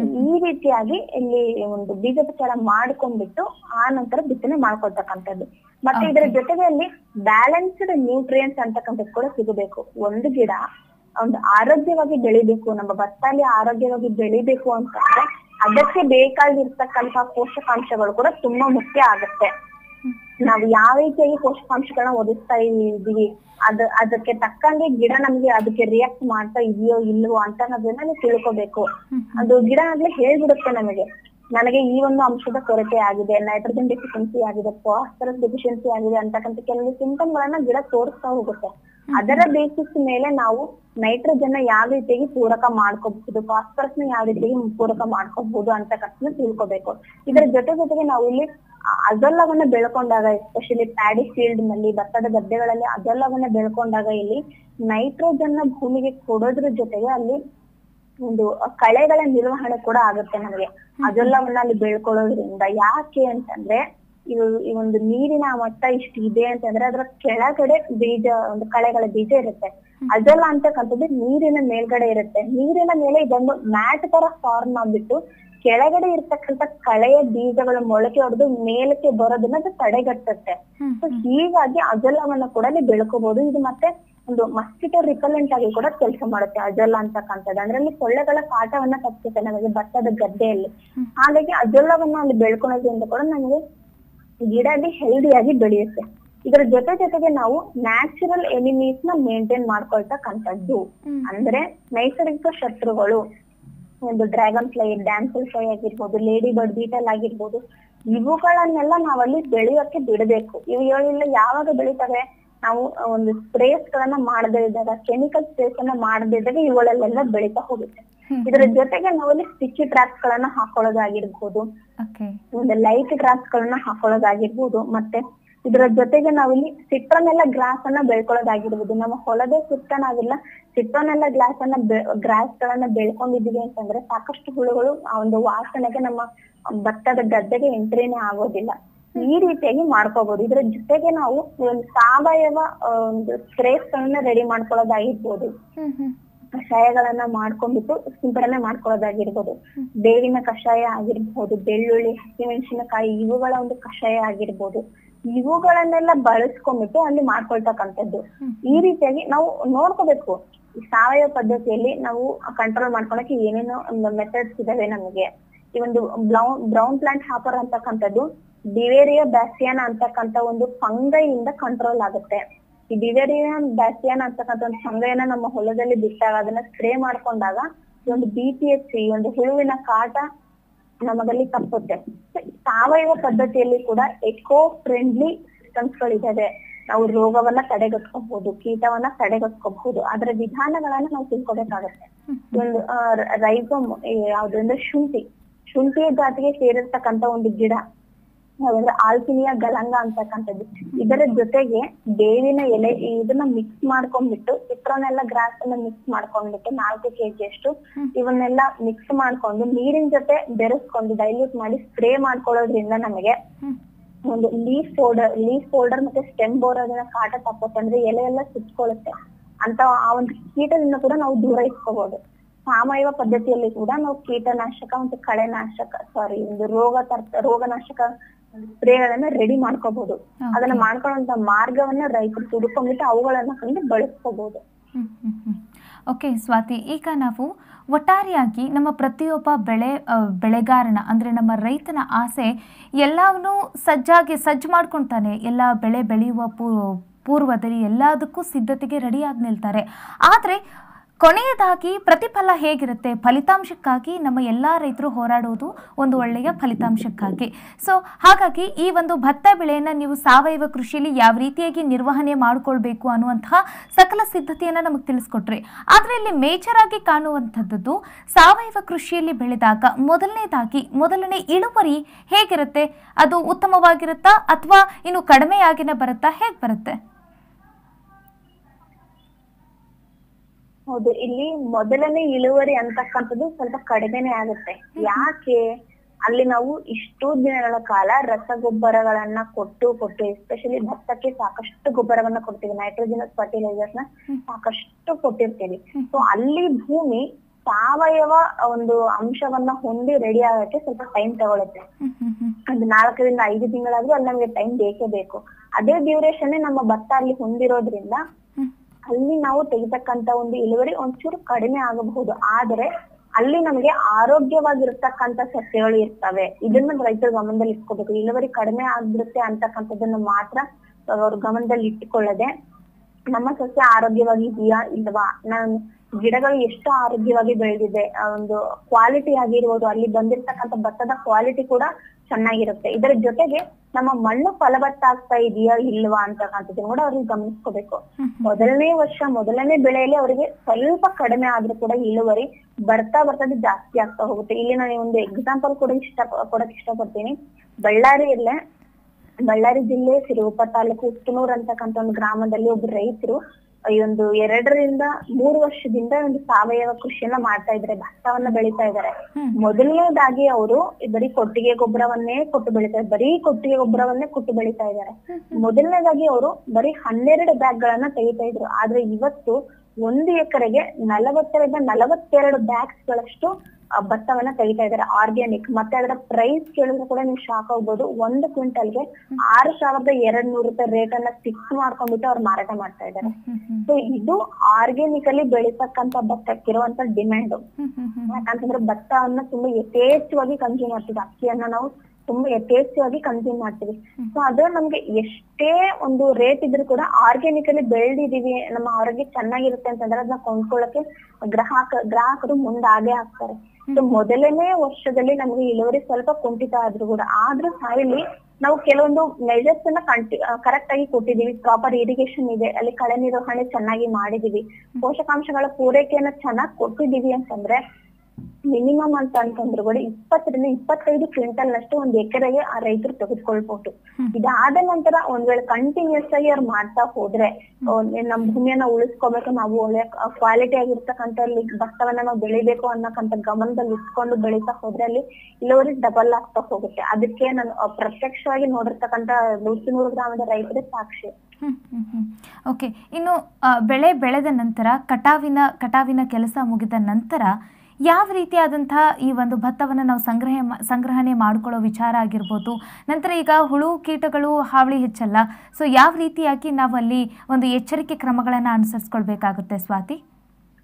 Speaker 2: ಈ ರೀತಿಯಾಗಿ ಇಲ್ಲಿ ಒಂದು ಬೀಜೋಪಚಾರ ಮಾಡ್ಕೊಂಡ್ಬಿಟ್ಟು ಆ ನಂತರ ಬಿತ್ತನೆ ಮಾಡ್ಕೊಳ್ತಕ್ಕಂಥದ್ದು ಮತ್ತೆ ಇದರ ಜೊತೆಗೆ ಅಲ್ಲಿ ಬ್ಯಾಲೆನ್ಸ್ಡ್ ನ್ಯೂಟ್ರಿಯೆಂಟ್ಸ್ ಅಂತಕ್ಕಂಥದ್ದು ಕೂಡ ಸಿಗಬೇಕು ಒಂದು ಗಿಡ ಒಂದು ಆರೋಗ್ಯವಾಗಿ ಬೆಳಿಬೇಕು ನಮ್ಮ ಭತ್ತ ಅಲ್ಲಿ ಆರೋಗ್ಯವಾಗಿ ಬೆಳಿಬೇಕು ಅಂತಂದ್ರೆ ಅದಕ್ಕೆ ಬೇಕಾಗಿರ್ತಕ್ಕಂತ ಪೋಷಕಾಂಶಗಳು ಕೂಡ ತುಂಬಾ ಮುಖ್ಯ ಆಗುತ್ತೆ ನಾವು ಯಾವ ರೀತಿಯಾಗಿ ಪೋಷಕಾಂಶಗಳನ್ನ ಒದಗಿಸ್ತಾ ಇದೀವಿ ಅದ ಅದಕ್ಕೆ ತಕ್ಕಂಗೆ ಗಿಡ ನಮ್ಗೆ ಅದಕ್ಕೆ ರಿಯಾಕ್ಟ್ ಮಾಡ್ತಾ ಇದೆಯೋ ಇಲ್ವೋ ಅಂತ ಅನ್ನೋದನ್ನ ನೀವು ತಿಳ್ಕೊಬೇಕು ಅದು ಗಿಡ ಆಗ್ಲೇ ಹೇಳ್ಬಿಡುತ್ತೆ ನಮಗೆ ನನಗೆ ಈ ಒಂದು ಅಂಶದ ಕೊರತೆ ಆಗಿದೆ ನೈಟ್ರೋಜನ್ ಡೆಫಿಷಿಯನ್ಸಿ ಆಗಿದೆ ಫಾಸ್ಫರಸ್ ಡೆಫಿಷಿಯನ್ಸಿ ಆಗಿದೆ ಅಂತಕ್ಕಂಥ ಕೆಲವು ಸಿಂಟಮ್ ಗಳನ್ನ ಗಿಡ ತೋರಿಸ್ತಾ ಹೋಗುತ್ತೆ ಅದರ ಬೇಸಿಸ್ ಮೇಲೆ ನಾವು ನೈಟ್ರೋಜನ್ ನ ಯಾವ ರೀತಿಯಾಗಿ ಪೂರಕ ಮಾಡ್ಕೋಬಹುದು ಫಾಸ್ಫರಸ್ ನ ಯಾವ ರೀತಿಯಾಗಿ ಪೂರಕ ಮಾಡ್ಕೋಬಹುದು ಅಂತಕ್ಕಂಥ ತಿಳ್ಕೊಬೇಕು ಇದರ ಜೊತೆ ಜೊತೆಗೆ ನಾವು ಇಲ್ಲಿ ಅಜಲ್ಲವನ್ನ ಬೆಳ್ಕೊಂಡಾಗ ಎಸ್ಪೆಷಲಿ ಪ್ಯಾಡಿ ಫೀಲ್ಡ್ ನಲ್ಲಿ ಭತ್ತದ ಗದ್ದೆಗಳಲ್ಲಿ ಅಜಲ್ಲವನ್ನ ಬೆಳ್ಕೊಂಡಾಗ ಇಲ್ಲಿ ನೈಟ್ರೋಜನ್ ನ ಭೂಮಿಗೆ ಕೊಡೋದ್ರ ಜೊತೆಗೆ ಅಲ್ಲಿ ಒಂದು ಕಳೆಗಳ ನಿರ್ವಹಣೆ ಕೂಡ ಆಗುತ್ತೆ ನಮಗೆ ಅದೆಲ್ಲವನ್ನ ಅಲ್ಲಿ ಬೆಳ್ಕೊಳ್ಳೋದ್ರಿಂದ ಯಾಕೆ ಅಂತಂದ್ರೆ ಇದು ಈ ಒಂದು ನೀರಿನ ಮಟ್ಟ ಇಷ್ಟು ಇದೆ ಅಂತಂದ್ರೆ ಅದರ ಕೆಳಗಡೆ ಬೀಜ ಒಂದು ಕಳೆಗಳ ಬೀಜ ಇರುತ್ತೆ ಅದೆಲ್ಲ ಅಂತಕ್ಕಂಥದ್ದು ನೀರಿನ ಮೇಲ್ಗಡೆ ಇರುತ್ತೆ ನೀರಿನ ಮೇಲೆ ಇದೊಂದು ಮ್ಯಾಟ್ ತರ ಫಾರ್ಮ್ ಆಗ್ಬಿಟ್ಟು ಕೆಳಗಡೆ ಇರ್ತಕ್ಕಂಥ ಕಳೆಯ ಬೀಜಗಳು ಮೊಳಕೆ ಹೊಡೆದು ಮೇಲಕ್ಕೆ ಬರೋದನ್ನ ಅದು ತಡೆಗಟ್ಟುತ್ತೆ
Speaker 1: ಹ್ಮ್
Speaker 2: ಸೊ ಹೀಗಾಗಿ ಅಜಲ್ಲವನ್ನ ಕೂಡ ಅಲ್ಲಿ ಬೆಳ್ಕೋಬಹುದು ಇದು ಮತ್ತೆ ಒಂದು ಮಸ್ಕಿಟೋ ರಿಪಲೆಂಟ್ ಆಗಿ ಕೂಡ ಕೆಲಸ ಮಾಡುತ್ತೆ ಅಜಲ್ಲ ಅಂತಕ್ಕಂಥದ್ದು ಅಂದ್ರೆ ಅಲ್ಲಿ ಸೊಳ್ಳೆಗಳ ಕಾಟವನ್ನ ತಪ್ಪಿಸುತ್ತೆ ನಮಗೆ ಭತ್ತದ ಗದ್ದೆಯಲ್ಲಿ ಹಾಗಾಗಿ ಅಜಲ್ಲವನ್ನ ಅಲ್ಲಿ ಬೆಳ್ಕೊಳೋದ್ರಿಂದ ಕೂಡ ನಮಗೆ ಗಿಡ ಅಲ್ಲಿ ಹೆಲ್ದಿಯಾಗಿ ಬೆಳೆಯುತ್ತೆ ಇದರ ಜೊತೆ ಜೊತೆಗೆ ನಾವು ನ್ಯಾಚುರಲ್ ಎನಿಮೀಸ್ ನ ಮೇಂಟೈನ್ ಮಾಡ್ಕೊಳ್ತಕ್ಕಂಥದ್ದು
Speaker 1: ಹ್ಮ್.
Speaker 2: ಅಂದ್ರೆ ನೈಸರ್ಗಿಕ ಶತ್ರುಗಳು ಒಂದು ಡ್ರ್ಯಾಗನ್ ಫ್ಲೈ ಡ್ಯಾನ್ಸಲ್ ಫ್ಲೈ ಆಗಿರ್ಬೋದು ಲೇಡಿ ಬರ್ಡ್ ಬೀಟಲ್ ಆಗಿರ್ಬೋದು ಇವುಗಳನ್ನೆಲ್ಲ ನಾವಲ್ಲಿ ಬೆಳೆಯೋಕೆ ಬಿಡಬೇಕು ಇವು ಹೇಳಿಲ್ಲ ಯಾವಾಗ ಬೆಳಿತವೆ ನಾವು ಒಂದು ಸ್ಪ್ರೇಸ್ ಗಳನ್ನ ಮಾಡದೇ ಇದ್ದಾಗ ಕೆಮಿಕಲ್ ಸ್ಪ್ರೇಸ್ ಅನ್ನ ಮಾಡದೇ ಇದ್ದಾಗ ಇವುಗಳಲ್ಲೆಲ್ಲ ಬೆಳೀತಾ ಹೋಗುತ್ತೆ
Speaker 1: ಹ್ಮ್.
Speaker 2: ಇದರ ಜೊತೆಗೆ ನಾವಲ್ಲಿ ಸ್ಟಿಚಿ ಟ್ರಾಪ್ಸ್ ಗಳನ್ನ ಹಾಕೊಳ್ಳೋದಾಗಿರ್ಬೋದು
Speaker 1: ಓಕೆ
Speaker 2: ಒಂದು ಲೈಟ್ ಗ್ರಾಸ್ ಗಳನ್ನ ಹಾಕೊಳ್ಳೋದಾಗಿರ್ಬೋದು ಮತ್ತೆ ಇದರ ಜೊತೆಗೆ ನಾವಿಲ್ಲಿ ಸಿಟ್ರನೆಲ್ಲ ಗ್ರಾಸ್ ಅನ್ನ ಬೆಳ್ಕೊಳ್ಳೋದಾಗಿರ್ಬೋದು ನಮ್ಮ ಹೊಲದ ಸುತ್ತ ನಾವೆಲ್ಲ ಸಿಟ್ರನೆಲ್ಲ ಗ್ಲಾಸ್ ಅನ್ನ ಗ್ರಾಸ್ ಗಳನ್ನ ಬೆಳ್ಕೊಂಡಿದೀವಿ ಅಂತಂದ್ರೆ ಸಾಕಷ್ಟು ಹುಳುಗಳು ಆ ಒಂದು ವಾಸನೆಗೆ ನಮ್ಮ ಭತ್ತದ ಗದ್ದೆಗೆ ಎಂಟ್ರಿನೇ ಆಗೋದಿಲ್ಲ ಈ ರೀತಿಯಾಗಿ ಮಾಡ್ಕೋಬಹುದು ಇದ್ರ ಜೊತೆಗೆ ನಾವು ಒಂದು ಸಾವಯವ ಆ, ಒಂದು ಸ್ಪ್ರೇಸ್ ಗಳನ್ನ ರೆಡಿ ಮಾಡ್ಕೊಳ್ಳೋದಾಗಿರ್ಬೋದು
Speaker 1: ಹ್ಮ್ ಹ್ಮ್
Speaker 2: ಕಷಾಯಗಳನ್ನ ಮಾಡ್ಕೊಂಡ್ಬಿಟ್ಟು ಸಿಂಪಡಣೆ ಮಾಡ್ಕೊಳ್ಳೋದಾಗಿರ್ಬೋದು ಬೇವಿನ ಕಷಾಯ ಆಗಿರ್ಬೋದು ಬೆಳ್ಳುಳ್ಳಿ ಹಸಿಮೆಣಸಿನಕಾಯಿ ಇವುಗಳ ಒಂದು ಕಷಾಯ ಆಗಿರ್ಬೋದು ಇವುಗಳನ್ನೆಲ್ಲ ಬಳಸ್ಕೊಂಡ್ಬಿಟ್ಟು ಅಲ್ಲಿ ಮಾಡ್ಕೊಳ್ತಕ್ಕಂಥದ್ದು ಈ ರೀತಿಯಾಗಿ ನಾವು ನೋಡ್ಕೋಬೇಕು ಈ ಸಾವಯವ ಪದ್ಧತಿಯಲ್ಲಿ ನಾವು ಕಂಟ್ರೋಲ್ ಮಾಡ್ಕೊಳಕ್ಕೆ ಏನೇನೋ ಮೆಥಡ್ಸ್ ಇದಾವೆ ನಮಗೆ ಈ ಒಂದು ಬ್ರೌನ್ ಬ್ರೌನ್ ಪ್ಲಾಂಟ್ ಹಾಪರ್ ಅಂತಕ್ಕಂಥದ್ದು ಡಿವೇರಿಯಾ ಬ್ಯಾಸಿಯಾನ ಅಂತಕ್ಕಂಥ ಒಂದು ಫಂಗೈ ಇಂದ ಕಂಟ್ರೋಲ್ ಆಗುತ್ತೆ ಈ ಡಿವೇರಿಯಾ ಬ್ಯಾಸಿಯಾನ ಅಂತಕ್ಕಂಥ ಒಂದು ಫಂಗೈನ ನಮ್ಮ ಹೊಲದಲ್ಲಿ ಬಿಟ್ಟಾಗ ಅದನ್ನ ಸ್ಪ್ರೇ ಮಾಡ್ಕೊಂಡಾಗ ಈ ಒಂದು ಬಿ ಪಿ ಎಚ್ ಈ ಒಂದು ಹುಳುವಿನ ಕಾಟ ನಮಗಲ್ಲಿ ತಪ್ಪುತ್ತೆ ಸಾವಯವ ಪದ್ಧತಿಯಲ್ಲಿ ಕೂಡ ಎಕೋ ಫ್ರೆಂಡ್ಲಿ ಸಿಸ್ಟಮ್ಸ್ ಗಳಿದಾವೆ ನಾವು ರೋಗವನ್ನ ತಡೆಗಟ್ಕೋಬಹುದು ಕೀಟವನ್ನ ತಡೆಗಟ್ಕೋಬಹುದು ಅದರ ವಿಧಾನಗಳನ್ನ ನಾವು ತಿಳ್ಕೊಬೇಕಾಗತ್ತೆ ಒಂದು ರೈಸೋಮ್ ಯಾವ್ದು ಅಂದ್ರೆ ಶುಂಠಿ ಶುಂಠಿಯ ಜಾತಿಗೆ ಸೇರಿರ್ತಕ್ಕಂತ ಒಂದು ಗಿಡ ಯಾವ್ದಂದ್ರೆ ಆಲ್ಪಿನಿಯ ಗಲಂಗ ಅಂತಕ್ಕಂಥದ್ದು ಇದರ ಜೊತೆಗೆ ಬೇವಿನ ಎಲೆ ಇದನ್ನ ಮಿಕ್ಸ್ ಮಾಡ್ಕೊಂಡ್ಬಿಟ್ಟು ಚಿತ್ರೋನೆಲ್ಲ ಗ್ರಾಸ್ ಅನ್ನ ಮಿಕ್ಸ್ ಮಾಡ್ಕೊಂಡ್ಬಿಟ್ಟು ನಾಲ್ಕು ಕೆಜಿ ಅಷ್ಟು ಇವನ್ನೆಲ್ಲ ಮಿಕ್ಸ್ ಮಾಡ್ಕೊಂಡು ನೀರಿನ ಜೊತೆ ಬೆರೆಸ್ಕೊಂಡು ಡೈಲ್ಯೂಟ್ ಮಾಡಿ ಸ್ಪ್ರೇ ಮಾಡ್ಕೊಳ್ಳೋದ್ರಿಂದ ನಮಗೆ ಒಂದು ಲೀಫ್ ಫೋಲ್ಡರ್ ಲೀಫ್ ಫೋಲ್ಡರ್ ಮತ್ತೆ ಸ್ಟೆಮ್ ಬೋರೋದಿನ ಕಾಟ ತಪ್ಪುತ್ತೆ ಅಂದ್ರೆ ಎಲೆ ಎಲ್ಲ ಸುತ್ಕೊಳ್ಳುತ್ತೆ ಅಂತ ಆ ಒಂದು ಕೀಟದಿಂದ ಕೂಡ ನಾವು ದೂರ ಇಟ್ಕೋಬಹುದು ಸಾವಯವ ಪದ್ಧತಿಯಲ್ಲಿ ಕೂಡ ನಾವು ಕೀಟನಾಶಕ ಮತ್ತು ಕಳೆನಾಶಕ ಸಾರಿ ಒಂದು ರೋಗ ತರ್ತ ರೋಗನಾಶಕ ಸ್ಪ್ರೇಗಳನ್ನ ರೆಡಿ ಮಾಡ್ಕೋಬಹುದು ಅದನ್ನ ಮಾಡ್ಕೊಳ್ಳುವಂತ ಮಾರ್ಗವನ್ನ ರೈತರು ತಿಳ್ಕೊಂಡ್ಬಿಟ್ಟು ಅವುಗಳನ್ನ ಕಂಡು ಬಳಸ್ಕೋಬಹುದು
Speaker 1: ಓಕೆ ಸ್ವಾತಿ ಈಗ ನಾವು ಒಟ್ಟಾರೆಯಾಗಿ ನಮ್ಮ ಪ್ರತಿಯೊಬ್ಬ ಬೆಳೆ ಆ, ಬೆಳೆಗಾರನ ಅಂದರೆ ನಮ್ಮ ರೈತನ ಆಸೆ ಎಲ್ಲವನ್ನೂ ಸಜ್ಜಾಗಿ ಸಜ್ಜು ಮಾಡ್ಕೊಳ್ತಾನೆ ಎಲ್ಲ ಬೆಳೆ ಬೆಳೆಯುವ ಪೂ ಪೂರ್ವದಲ್ಲಿ ಎಲ್ಲದಕ್ಕೂ ಸಿದ್ಧತೆಗೆ ರೆಡಿಯಾಗಿ ನಿಲ್ತಾರೆ ಆದರೆ ಕೊನೆಯದಾಗಿ ಪ್ರತಿಫಲ ಹೇಗಿರುತ್ತೆ ಫಲಿತಾಂಶಕ್ಕಾಗಿ ನಮ್ಮ ಎಲ್ಲ ರೈತರು ಹೋರಾಡೋದು ಒಂದು ಒಳ್ಳೆಯ ಫಲಿತಾಂಶಕ್ಕಾಗಿ ಸೊ ಹಾಗಾಗಿ ಈ ಒಂದು ಭತ್ತ ಬೆಳೆಯನ್ನು ನೀವು ಸಾವಯವ ಕೃಷಿಯಲ್ಲಿ ಯಾವ ರೀತಿಯಾಗಿ ನಿರ್ವಹಣೆ ಮಾಡಿಕೊಳ್ಬೇಕು ಅನ್ನುವಂತಹ ಸಕಲ ಸಿದ್ಧತೆಯನ್ನು ನಮಗೆ ತಿಳಿಸ್ಕೊಟ್ರಿ ಆದರೆ ಇಲ್ಲಿ ಮೇಜರ್ ಆಗಿ ಕಾಣುವಂಥದ್ದು ಸಾವಯವ ಕೃಷಿಯಲ್ಲಿ ಬೆಳೆದಾಗ ಮೊದಲನೇದಾಗಿ ಮೊದಲನೇ ಇಳುವರಿ ಹೇಗಿರುತ್ತೆ ಅದು ಉತ್ತಮವಾಗಿರುತ್ತಾ ಅಥವಾ ಇನ್ನು ಕಡಿಮೆಯಾಗಿನೇ ಬರುತ್ತಾ ಹೇಗೆ ಬರುತ್ತೆ
Speaker 2: ಹೌದು ಇಲ್ಲಿ ಮೊದಲನೇ ಇಳುವರಿ ಅಂತಕ್ಕಂಥದ್ದು ಸ್ವಲ್ಪ ಕಡಿಮೆನೆ ಆಗುತ್ತೆ ಯಾಕೆ ಅಲ್ಲಿ ನಾವು ಇಷ್ಟು ದಿನಗಳ ಕಾಲ ರಸಗೊಬ್ಬರಗಳನ್ನ ಕೊಟ್ಟು ಕೊಟ್ಟು ಎಸ್ಪೆಷಲಿ ಭತ್ತಕ್ಕೆ ಸಾಕಷ್ಟು ಗೊಬ್ಬರವನ್ನ ಕೊಡ್ತೀವಿ ನೈಟ್ರೋಜನಸ್ ಫರ್ಟಿಲೈಸರ್ಸ್ ನ ಸಾಕಷ್ಟು ಕೊಟ್ಟಿರ್ತೀವಿ ಸೊ ಅಲ್ಲಿ ಭೂಮಿ ಸಾವಯವ ಒಂದು ಅಂಶವನ್ನ ಹೊಂದಿ ರೆಡಿ ಆಗಕ್ಕೆ ಸ್ವಲ್ಪ ಟೈಮ್ ತಗೊಳುತ್ತೆ
Speaker 1: ಹ್ಮ್ ಹ್ಮ್ ಹ್ಮ್
Speaker 2: ಒಂದು ನಾಲ್ಕರಿಂದ ಐದು ತಿಂಗಳಾದ್ರೂ ಅಲ್ಲಿ ನಮ್ಗೆ ಟೈಮ್ ಬೇಕೇ ಬೇಕು ಅದೇ ಡ್ಯೂರೇಷನ್ ನಮ್ಮ ಭತ್ತ ಅಲ್ಲಿ ಹೊಂದಿರೋದ್ರಿಂದ
Speaker 1: ಹ್ಮ್
Speaker 2: ಅಲ್ಲಿ ನಾವು ತೆಗಿತಕ್ಕಂತ ಒಂದು ಇಳುವರಿ ಒಂಚೂರು ಕಡಿಮೆ ಆಗಬಹುದು ಆದರೆ ಅಲ್ಲಿ ನಮಗೆ ಆರೋಗ್ಯವಾಗಿರ್ತಕ್ಕಂತ ಸಸ್ಯಗಳು ಇರ್ತವೆ ಇದನ್ನ ರೈತರು ಗಮನದಲ್ಲಿ ಇಟ್ಕೋಬೇಕು ಇಳುವರಿ ಕಡಿಮೆ ಆಗ್ಬಿಡುತ್ತೆ ಅಂತಕ್ಕಂಥದ್ದನ್ನ ಮಾತ್ರ ಅವ್ರ ಗಮನದಲ್ಲಿ ಇಟ್ಟುಕೊಳ್ಳದೆ ನಮ್ಮ ಸಸ್ಯ ಆರೋಗ್ಯವಾಗಿದೆಯಾ ಇಲ್ವಾ ನಾನು ಗಿಡಗಳು ಎಷ್ಟು ಆರೋಗ್ಯವಾಗಿ ಬೆಳೆದಿದೆ ಆ ಒಂದು ಕ್ವಾಲಿಟಿ ಆಗಿರ್ಬೋದು ಅಲ್ಲಿ ಬಂದಿರ್ತಕ್ಕಂಥ ಭತ್ತದ ಕ್ವಾಲಿಟಿ ಕೂಡ ಚೆನ್ನಾಗಿರುತ್ತೆ ಇದರ ಜೊತೆಗೆ ನಮ್ಮ ಮಣ್ಣು ಫಲವತ್ತಾಗ್ತಾ ಇದೆಯಾ ಇಲ್ವಾ ಅಂತಕ್ಕಂಥದ್ದನ್ನ ಕೂಡ ಅವ್ರಿಗೆ ಗಮನಿಸ್ಕೋಬೇಕು ಮೊದಲನೇ ವರ್ಷ ಮೊದಲನೇ ಬೆಳೆಯಲ್ಲಿ ಅವರಿಗೆ ಸ್ವಲ್ಪ ಕಡಿಮೆ ಆದ್ರೂ ಕೂಡ ಇಳುವರಿ ಬರ್ತಾ ಬರ್ತಾ ಅದು ಜಾಸ್ತಿ ಆಗ್ತಾ ಹೋಗುತ್ತೆ ಇಲ್ಲಿ ನಾನು ಒಂದು ಎಕ್ಸಾಂಪಲ್ ಕೂಡ ಇಷ್ಟ ಕೊಡಕ್ ಇಷ್ಟಪಡ್ತೀನಿ ಬಳ್ಳಾರಿಯಲ್ಲೇ ಬಳ್ಳಾರಿ ಜಿಲ್ಲೆ ಸಿರುಗುಪ್ಪ ತಾಲೂಕು ಉತ್ತನೂರ್ ಅಂತಕ್ಕಂಥ ಒಂದು ಗ್ರಾಮದಲ್ಲಿ ಒಬ್ರು ರೈತರು ಈ ಒಂದು ಎರಡರಿಂದ ಮೂರು ವರ್ಷದಿಂದ ಒಂದು ಸಾವಯವ ಕೃಷಿಯನ್ನ ಮಾಡ್ತಾ ಇದ್ದಾರೆ ಭತ್ತವನ್ನ ಬೆಳಿತಾ ಇದ್ದಾರೆ ಮೊದಲನೇದಾಗಿ ಅವರು ಬರೀ ಕೊಟ್ಟಿಗೆ ಗೊಬ್ಬರವನ್ನೇ ಕೊಟ್ಟು ಬೆಳಿತಾ ಇದ್ದಾರೆ ಬರೀ ಕೊಟ್ಟಿಗೆ ಗೊಬ್ಬರವನ್ನೇ ಕೊಟ್ಟು ಬೆಳಿತಾ ಇದ್ದಾರೆ ಮೊದಲನೇದಾಗಿ ಅವರು ಬರೀ ಹನ್ನೆರಡು ಬ್ಯಾಗ್ ಗಳನ್ನ ತೆಗಿತಾ ಇದ್ರು ಆದ್ರೆ ಇವತ್ತು ಒಂದು ಎಕರೆಗೆ ನಲವತ್ತರಿಂದ ನಲವತ್ತೆರಡು ಬ್ಯಾಗ್ಸ್ ಗಳಷ್ಟು ಆ, ಭತ್ತವನ್ನ ತೆಗಿತಾ ಇದ್ದಾರೆ ಆರ್ಗ್ಯಾನಿಕ್ ಮತ್ತೆ ಅದರ ಪ್ರೈಸ್ ಕೇಳಿದ್ರೆ ಕೂಡ ನೀವು ಶಾಕ್ ಆಗ್ಬೋದು ಒಂದು ಕ್ವಿಂಟಲ್ಗೆ ಆರು ಸಾವಿರದ ಎರಡ್ ನೂರು ರೂಪಾಯಿ ರೇಟ್ ಅನ್ನ ಫಿಕ್ಸ್ ಮಾಡ್ಕೊಂಡ್ಬಿಟ್ಟು ಅವ್ರು ಮಾರಾಟ ಮಾಡ್ತಾ ಇದ್ದಾರೆ
Speaker 1: ಹ್ಮ್ ಹ್ಮ್
Speaker 2: ಸೊ ಇದು ಆರ್ಗ್ಯಾನಿಕಲಿ ಬೆಳಿತಕ್ಕಂತ ಭತ್ತಕ್ಕಿರುವಂತ ಡಿಮ್ಯಾಂಡ್
Speaker 1: ಹ್ಮ್ ಹ್ಮ್ ಹ್ಮ್
Speaker 2: ಯಾಕಂತಂದ್ರೆ ಭತ್ತವನ್ನ ತುಂಬಾ ಯಥೇಚ್ಛವಾಗಿ ಕನ್ಸ್ಯೂಮ್ ಮಾಡ್ತೀವಿ ಅಕ್ಕಿಯನ್ನ ನಾವು ತುಂಬಾ ಯಥೇಚ್ಛವಾಗಿ ಕನ್ಸ್ಯೂಮ್ ಮಾಡ್ತೀವಿ ಸೊ ಅದು ನಮ್ಗೆ ಎಷ್ಟೇ ಒಂದು ರೇಟ್ ಇದ್ರೂ ಕೂಡ ಆರ್ಗ್ಯಾನಿಕಲಿ ಬೆಳೆದಿದೀವಿ ನಮ್ಮ ಆರೋಗ್ಯ ಚೆನ್ನಾಗಿರುತ್ತೆ ಅಂತಂದ್ರೆ ಅದನ್ನ ಕೊಂಡ್ಕೊಳ್ಳಕ್ಕೆ ಗ್ರಾಹಕ ಗ್ರಾಹಕರು ಮುಂದಾಗೆ ಆಗ್ತಾರೆ ಸೊ ಮೊದಲನೇ ವರ್ಷದಲ್ಲಿ ನಮ್ಗೆ ಇಳುವರಿ ಸ್ವಲ್ಪ ಕುಂಠಿತ ಆದ್ರೂ ಕೂಡ ಆದ್ರೂ ಸಹ ಇಲ್ಲಿ ನಾವು ಕೆಲವೊಂದು ಮೆಜರ್ಸ್ ಅನ್ನ ಕಂಟಿ ಕರೆಕ್ಟ್ ಆಗಿ ಕೊಟ್ಟಿದೀವಿ ಪ್ರಾಪರ್ ಇರಿಗೇಷನ್ ಇದೆ ಅಲ್ಲಿ ಕಳೆ ನಿರ್ವಹಣೆ ಚೆನ್ನಾಗಿ ಮಾಡಿದೀವಿ ಪೋಷಕಾಂಶಗಳ ಪೂರೈಕೆಯನ್ನ ಚೆನ್ನಾಗಿ ಕೊಟ್ಟಿದೀವಿ ಅಂತಂದ್ರೆ ಮಿನಿಮಮ್ ಅಂತ ಅಂತಂದ್ರು ಕೂಡ ಇಪ್ಪತ್ತರಿಂದ ಇಪ್ಪತ್ತೈದು ಕ್ವಿಂಟಲ್ ನಷ್ಟು ಒಂದ್ ಎಕರೆಗೆ ಆ ರೈತರು ತೆಗೆದುಕೊಳ್ಬಹುದು ಇದಾದ ನಂತರ ಒಂದ್ ವೇಳೆ ಕಂಟಿನ್ಯೂಸ್ ಆಗಿ ಅವ್ರು ಮಾಡ್ತಾ ಹೋದ್ರೆ ಒಂದ್ ನಮ್ ಭೂಮಿಯನ್ನ ಉಳಿಸ್ಕೋಬೇಕು ನಾವು ಒಳ್ಳೆ ಕ್ವಾಲಿಟಿ ಆಗಿರ್ತಕ್ಕಂಥ ಅಲ್ಲಿ ಭತ್ತವನ್ನ ನಾವು ಬೆಳಿಬೇಕು ಅನ್ನೋಕಂತ ಗಮನದಲ್ಲಿ ಇಟ್ಕೊಂಡು ಬೆಳೀತಾ ಹೋದ್ರೆ ಅಲ್ಲಿ ಇಳುವರಿ ಡಬಲ್ ಆಗ್ತಾ ಹೋಗುತ್ತೆ ಅದಕ್ಕೆ ನಾನು ಅಹ್, ಪ್ರತ್ಯಕ್ಷವಾಗಿ ನೋಡಿರ್ತಕ್ಕಂಥ ನೂರು ಗ್ರಾಮದ ರೈತರೇ ಸಾಕ್ಷಿ
Speaker 1: ಹ್ಮ್, ಹ್ಮ್, ಹ್ಮ್. ಓಕೆ ಇನ್ನು ಆ, ಬೆಳೆ ಬೆಳೆದ ನಂತರ ಕಟಾವಿನ ಕಟಾವಿನ ಕೆಲಸ ಮುಗಿದ ನಂತರ ಯಾವ ರೀತಿಯಾದಂತಹ ಈ ಒಂದು ಭತ್ತವನ್ನು ನಾವು ಸಂಗ್ರಹ ಮಾ- ಸಂಗ್ರಹಣೆ ಮಾಡ್ಕೊಳ್ಳೋ ವಿಚಾರ ಆಗಿರ್ಬೋದು ನಂತರ ಈಗ ಹುಳು ಕೀಟಗಳು ಹಾವಳಿ ಹೆಚ್ಚಲ್ಲ ಸೊ ಯಾವ ರೀತಿಯಾಗಿ ನಾವು ಅಲ್ಲಿ ಒಂದು ಎಚ್ಚರಿಕೆ ಕ್ರಮಗಳನ್ನು ಅನುಸರಿಸ್ಕೊಳ್ಬೇಕಾಗುತ್ತೆ ಸ್ವಾತಿ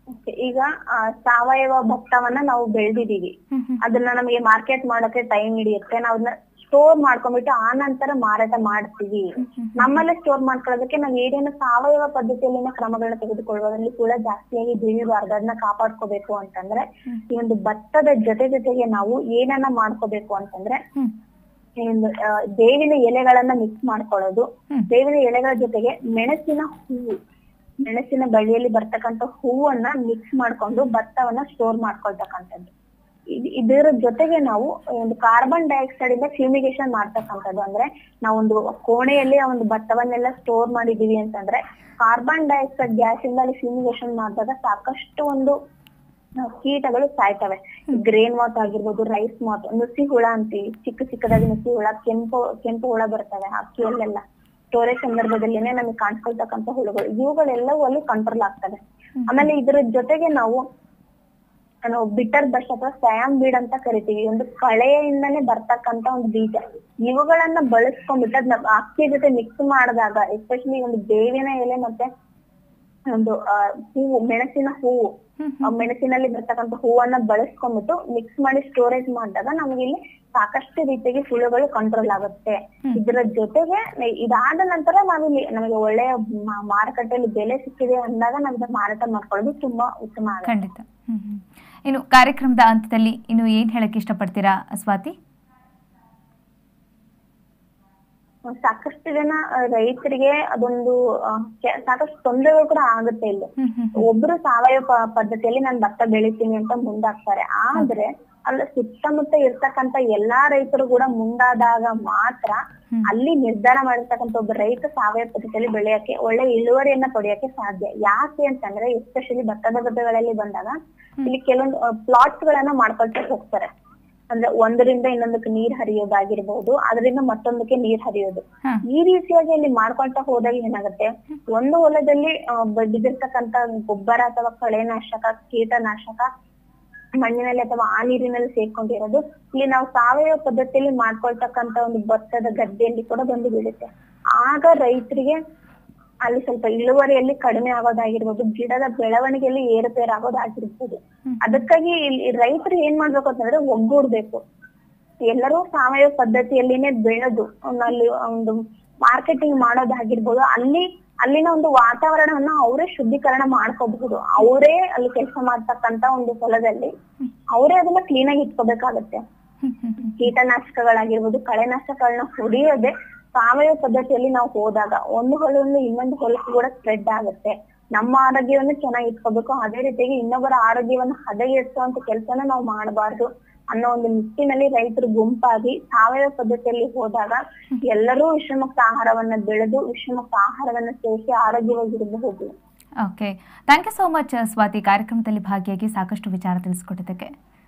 Speaker 2: Okay, ಈಗ ಆ, ಸಾವಯವ ಭತ್ತವನ್ನ ನಾವು ಬೆಳೆದಿದೀವಿ
Speaker 1: ಹ್ಮ್ ಹ್ಮ್
Speaker 2: ಅದನ್ನ ನಮಗೆ ಮಾರ್ಕೆಟ್ ಮಾಡೋಕೆ ಟೈಮ್ ಹಿಡಿಯುತ್ತೆ ನಾವು ಅದನ್ನ ಸ್ಟೋರ್ ಮಾಡ್ಕೊಂಡ್ಬಿಟ್ಟು ಆ ನಂತರ ಮಾರಾಟ ಮಾಡ್ತೀವಿ ನಮ್ಮಲ್ಲೇ ಸ್ಟೋರ್ ಮಾಡ್ಕೊಳ್ಳೋದಕ್ಕೆ ನಾವ್ ಏನೇನು ಸಾವಯವ ಪದ್ಧತಿಯಲ್ಲಿನ ಕ್ರಮಗಳನ್ನ ತೆಗೆದುಕೊಳ್ಳುವುದರಲ್ಲಿ ಕೂಡ ಜಾಸ್ತಿಯಾಗಿ ಬೀಳಬಾರ್ದು ಅದನ್ನ ಕಾಪಾಡ್ಕೋಬೇಕು ಅಂತಂದ್ರೆ ಈ ಒಂದು ಭತ್ತದ ಜೊತೆ ಜೊತೆಗೆ ನಾವು ಏನನ್ನ ಮಾಡ್ಕೋಬೇಕು ಅಂತಂದ್ರೆ
Speaker 1: ಹ್ಮ್
Speaker 2: ಈ ಒಂದು, ಆ, ಬೇವಿನ ಎಲೆಗಳನ್ನ ಮಿಕ್ಸ್ ಮಾಡ್ಕೊಳ್ಳೋದು
Speaker 1: ಹ್ಮ್.
Speaker 2: ಬೇವಿನ ಎಲೆಗಳ ಜೊತೆಗೆ ಮೆಣಸಿನ ಹೂವು ಮೆಣಸಿನ ಬಳ್ಳಿಯಲ್ಲಿ ಬರ್ತಕ್ಕಂಥ ಹೂವನ್ನ ಮಿಕ್ಸ್ ಮಾಡ್ಕೊಂಡು ಭತ್ತವನ್ನ ಸ್ಟೋರ್ ಮಾಡ್ಕೊಳ್ತಕ್ಕಂಥದ್ದು ಇದ್- ಇದರ ಜೊತೆಗೆ ನಾವು ಒಂದು ಕಾರ್ಬನ್ ಡೈಆಕ್ಸೈಡ್ ಇಂದ ಫ್ಯೂಮಿಗೇಷನ್ ಮಾಡ್ತಕ್ಕಂಥದ್ದು ಅಂದ್ರೆ ನಾವೊಂದು ಕೋಣೆಯಲ್ಲಿ ಆ ಒಂದು ಭತ್ತವನ್ನೆಲ್ಲ ಸ್ಟೋರ್ ಮಾಡಿದೀವಿ ಅಂತಂದ್ರೆ ಕಾರ್ಬನ್ ಡೈಆಕ್ಸೈಡ್ ಗ್ಯಾಸ್ ಇಂದ ಅಲ್ಲಿ ಫ್ಯೂಮಿಗೇಷನ್ ಮಾಡಿದಾಗ ಸಾಕಷ್ಟು ಒಂದು ಆ, ಕೀಟಗಳು ಸಾಯ್ತವೆ ಗ್ರೇನ್ ಮಾತ್ ಆಗಿರ್ಬೋದು ರೈಸ್ ಮಾತ್ ನುಸಿ ಹುಳ ಅಂತೀವಿ ಚಿಕ್ಕ ಚಿಕ್ಕದಾಗಿ ನುಸಿ ಹುಳ ಕೆಂಪು ಕೆಂಪು ಹುಳ ಬರ್ತವೆ ಅಕ್ಕಿಯಲ್ಲೆಲ್ಲ ಸ್ಟೋರೇಜ್ ಸಂದರ್ಭದಲ್ಲಿನೇ ನಮಗೆ ಕಾಣಿಸ್ಕೊಳ್ತಕ್ಕಂಥ ಹುಳುಗಳು ಇವುಗಳೆಲ್ಲವೂ ಅಲ್ಲಿ ಕಂಟ್ರೋಲ್ ಆಗ್ತವೆ ಆಮೇಲೆ ಇದ್ರ ಜೊತೆಗೆ ನಾವು ನಾವು ಬಿಟರ್ ಬಸ್ ಅಥವಾ ಸ್ಯಾಮ್ ಬೀಡ್ ಅಂತ ಕರಿತೀವಿ ಒಂದು ಕಳೆಯಿಂದಾನೇ ಬರ್ತಕ್ಕಂತ ಒಂದು ಬೀಜ ಇವುಗಳನ್ನ ಬಳಸ್ಕೊಂಡ್ಬಿಟ್ಟು ಅದನ್ನ ಅಕ್ಕಿ ಜೊತೆ ಮಿಕ್ಸ್ ಮಾಡಿದಾಗ ಎಸ್ಪೆಷಲಿ ಒಂದು ಬೇವಿನ ಎಲೆ ಮತ್ತೆ ಒಂದು ಆ, ಹೂವು ಮೆಣಸಿನ ಹೂವು ಆ ಮೆಣಸಿನಲ್ಲಿ ಬರ್ತಕ್ಕಂಥ ಹೂವನ್ನ ಬಳಸ್ಕೊಂಡ್ಬಿಟ್ಟು ಮಿಕ್ಸ್ ಮಾಡಿ ಸ್ಟೋರೇಜ್ ಮಾಡಿದಾಗ ನಮ್ಗೆ ಇಲ್ಲಿ ಸಾಕಷ್ಟು ರೀತಿಯಾಗಿ ಹುಳುಗಳು ಕಂಟ್ರೋಲ್ ಆಗುತ್ತೆ ಇದರ ಜೊತೆಗೆ ನೆ- ಇದಾದ ನಂತರ ನಾವಿಲ್ಲಿ ನಮಗೆ ಒಳ್ಳೆಯ ಮಾ- ಮಾರುಕಟ್ಟೆಯಲ್ಲಿ ಬೆಲೆ ಸಿಕ್ಕಿದೆ ಅಂದಾಗ ನಾವ್ ಇದನ್ನ ಮಾರಾಟ ಮಾಡ್ಕೊಳ್ಳೋದು ತುಂಬಾ ಉತ್ತಮ ಆಗುತ್ತೆ
Speaker 1: ಖಂಡಿತ ಹ್ಮ್ ಹ್ಮ್. ಇನ್ನು ಕಾರ್ಯಕ್ರಮದ ಅಂತ್ಯದಲ್ಲಿ ಇನ್ನು ಏನ್ ಹೇಳಕ್ ಇಷ್ಟಪಡ್ತೀರಾ ಸ್ವಾತಿ
Speaker 2: ಸಾಕಷ್ಟು ಜನ ಆ, ರೈತರಿಗೆ ಅದೊಂದು ಆ, ಕೆ- ಸಾಕಷ್ಟು ತೊಂದರೆಗಳು ಕೂಡ ಆಗುತ್ತೆ ಇಲ್ಲಿ
Speaker 1: ಹ್ಮ್ ಹ್ಮ್
Speaker 2: ಒಬ್ರು ಸಾವಯವ ಪ- ಪದ್ಧತಿಯಲ್ಲಿ ನಾನು ಭತ್ತ ಬೆಳಿತೀನಿ ಅಂತ ಮುಂದಾಗ್ತಾರೆ ಆದ್ರೆ ಅಲ್ಲ ಸುತ್ತಮುತ್ತ ಇರ್ತಕ್ಕಂತ ಎಲ್ಲಾ ರೈತರು ಕೂಡ ಮುಂದಾದಾಗ ಮಾತ್ರ
Speaker 1: ಹ್ಮ್.
Speaker 2: ಅಲ್ಲಿ ನಿರ್ಧಾರ ಮಾಡಿರ್ತಕ್ಕಂಥ ಒಬ್ಬ ರೈತ ಸಾವಯವ ಪದ್ಧತಿಯಲ್ಲಿ ಬೆಳೆಯಕ್ಕೆ ಒಳ್ಳೆ ಇಳುವರಿಯನ್ನ ಪಡೆಯಕ್ಕೆ ಸಾಧ್ಯ ಯಾಕೆ ಅಂತಂದ್ರೆ ಎಸ್ಪೆಷಲಿ ಭತ್ತದ ಗದ್ದೆಗಳಲ್ಲಿ ಬಂದಾಗ ಇಲ್ಲಿ ಕೆಲವೊಂದು ಪ್ಲಾಟ್ಸ್ ಗಳನ್ನ ಮಾಡ್ಕೊಳ್ತಾ ಹೋಗ್ತಾರೆ ಅಂದ್ರೆ ಒಂದರಿಂದ ಇನ್ನೊಂದಕ್ಕೆ ನೀರ್ ಹರಿಯೋದಾಗಿರ್ಬಹುದು ಅದರಿಂದ ಮತ್ತೊಂದಕ್ಕೆ ನೀರ್ ಹರಿಯೋದು
Speaker 1: ಹಾ.
Speaker 2: ಈ ರೀತಿಯಾಗಿ ಅಲ್ಲಿ ಮಾಡ್ಕೊಂತ ಹೋದಾಗ ಏನಾಗುತ್ತೆ ಒಂದು ಹೊಲದಲ್ಲಿ ಆ, ಬ- ಬಿದ್ದಿರ್ತಕ್ಕಂತ ಗೊಬ್ಬರ ಅಥವಾ ಕಳೆನಾಶಕ ಕೀಟನಾಶಕ ಮಣ್ಣಿನಲ್ಲಿ ಅಥವಾ ಆ ನೀರಿನಲ್ಲಿ ಸೇರ್ಕೊಂಡಿರೋದು ಇಲ್ಲಿ ನಾವು ಸಾವಯವ ಪದ್ಧತಿಯಲ್ಲಿ ಮಾಡ್ಕೊಳ್ತಕ್ಕಂತ ಒಂದು ಭತ್ತದ ಗದ್ದೆಯಲ್ಲಿ ಕೂಡ ಬಂದು ಬೀಳುತ್ತೆ ಆಗ ರೈತರಿಗೆ ಅಲ್ಲಿ ಸ್ವಲ್ಪ ಇಳುವರಿಯಲ್ಲಿ ಕಡಿಮೆ ಆಗೋದಾಗಿರ್ಬೋದು ಗಿಡದ ಬೆಳವಣಿಗೆಯಲ್ಲಿ ಏರುಪೇರು ಆಗೋದಾಗಿರ್ಬೋದು ಅದಕ್ಕಾಗಿ ಇಲ್ಲಿ ರೈತರು ಏನ್ ಮಾಡ್ಬೇಕು ಅಂತಂದ್ರೆ ಒಗ್ಗೂಡ್ಬೇಕು ಎಲ್ಲರೂ ಸಾವಯವ ಪದ್ಧತಿಯಲ್ಲಿನೇ ಬೆಳೆದು ಒಂದು ಅಲ್ಲಿ ಒಂದು ಮಾರ್ಕೆಟಿಂಗ್ ಮಾಡೋದಾಗಿರ್ಬೋದು ಅಲ್ಲಿ ಅಲ್ಲಿನ ಒಂದು ವಾತಾವರಣವನ್ನ ಅವರೇ ಶುದ್ಧೀಕರಣ ಮಾಡ್ಕೋಬಹುದು ಅವರೇ ಅಲ್ಲಿ ಕೆಲಸ ಮಾಡ್ತಕ್ಕಂತ ಒಂದು ಹೊಲದಲ್ಲಿ ಅವರೇ ಅದನ್ನ ಕ್ಲೀನ್ ಆಗಿ ಇಟ್ಕೋಬೇಕಾಗತ್ತೆ
Speaker 1: ಹ್ಮ್ ಹ್ಮ್ ಹ್ಮ್.
Speaker 2: ಕೀಟನಾಶಕಗಳಾಗಿರ್ಬೋದು ಕಳೆನಾಶಕಗಳನ್ನ ಹೊಡೆಯೋದೆ ಸಾವಯವ ಪದ್ಧತಿಯಲ್ಲಿ ನಾವು ಹೋದಾಗ ಒಂದು ಹೊಲದಿಂದ ಇನ್ನೊಂದು ಹೊಲಕ್ಕೂ ಕೂಡ ಸ್ಪ್ರೆಡ್ ಆಗುತ್ತೆ ನಮ್ಮ ಆರೋಗ್ಯವನ್ನು ಚೆನ್ನಾಗಿ ಇಟ್ಕೋಬೇಕು ಅದೇ ರೀತಿಯಾಗಿ ಇನ್ನೊಬ್ಬರ ಆರೋಗ್ಯವನ್ನು ಹದಗೆಡಿಸುವಂತ ಕೆಲಸನ ನಾವು ಮಾಡಬಾರ್ದು ಅನ್ನೋ ಒಂದು ನಿಟ್ಟಿನಲ್ಲಿ ರೈತರು ಗುಂಪಾಗಿ ಸಾವಯವ ಪದ್ಧತಿಯಲ್ಲಿ ಹೋದಾಗ ಎಲ್ಲರೂ ವಿಷಮುಕ್ತ ಆಹಾರವನ್ನ ಬೆಳೆದು ವಿಷಮುಕ್ತ ಆಹಾರವನ್ನ ಸೇವಿಸಿ ಆರೋಗ್ಯವಾಗಿರಬಹುದು
Speaker 1: okay thank you so much Swathi ಕಾರ್ಯಕ್ರಮದಲ್ಲಿ ಭಾಗಿಯಾಗಿ ಸಾಕಷ್ಟು ವಿಚಾರ ತಿಳಿಸ್ಕೊಟ್ಟಿದ್ದಕ್ಕೆ